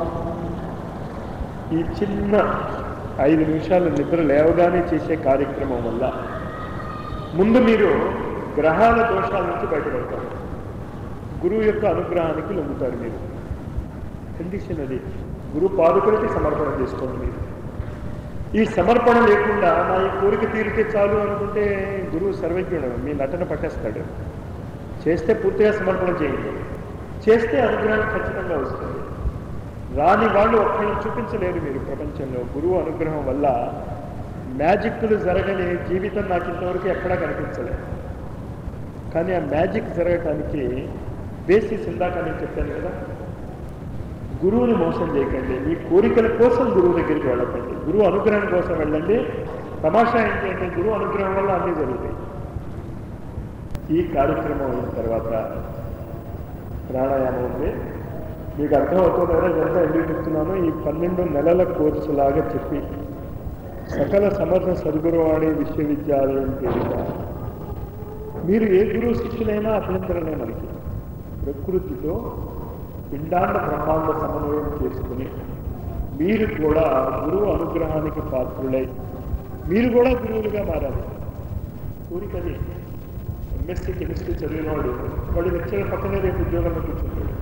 Speaker 1: ఈ చిన్న ఐదు నిమిషాలు నిద్ర లేవగానే చేసే కార్యక్రమం వల్ల ముందు మీరు గ్రహాల దోషాల నుంచి బయటపడతారు గురువు యొక్క అనుగ్రహానికి లొంగుతారు మీరు కండిషన్ అది గురు పాదుకులకి సమర్పణ చేసుకోండి మీరు ఈ సమర్పణ లేకుండా నా ఈ కోరిక తీరితే చాలు అనుకుంటే గురువు సర్వజ్ఞుడు మీ నటన పట్టేస్తాడు చేస్తే పూర్తిగా సమర్పణ చేయండి చేస్తే అనుగ్రహం ఖచ్చితంగా వస్తుంది రాని వాళ్ళు ఒక్కరిని చూపించలేరు మీరు ప్రపంచంలో గురువు అనుగ్రహం వల్ల మ్యాజిక్లు జరగని జీవితం నాకు ఇంతవరకు ఎక్కడా కనిపించలేదు కానీ ఆ మ్యాజిక్ జరగటానికి బేసిస్ ఇందాక నేను చెప్పాను కదా గురువుని మోసం చేయకండి మీ కోరికల కోసం గురువు దగ్గరికి వెళ్ళకండి గురువు అనుగ్రహం కోసం వెళ్ళండి తమాషా ఏంటి అంటే గురువు అనుగ్రహం వల్ల అన్నీ జరుగుతాయి ఈ కార్యక్రమం అయిన తర్వాత ప్రాణాయామం ఉంది మీకు అర్థమవుతుంది కదా ఇదంతా ఎందుకు చెప్తున్నాను ఈ పన్నెండు నెలల కోర్సు లాగా చెప్పి సకల సమర్థ సద్గురువాణి విశ్వవిద్యాలయం పేరిట మీరు ఏ గురువు శిష్యులైనా అభ్యంతరమే మనకి ప్రకృతితో పిండాండ బ్రహ్మాండ సమన్వయం చేసుకుని మీరు కూడా గురువు అనుగ్రహానికి పాత్రులై మీరు కూడా గురువులుగా మారాలి కోరికది ఎంఎస్సీ కెమిస్ట్రీ చదివినవాడు వాడు లెక్చర్ పక్కనే రేపు ఉద్యోగంలో కూర్చుంటాడు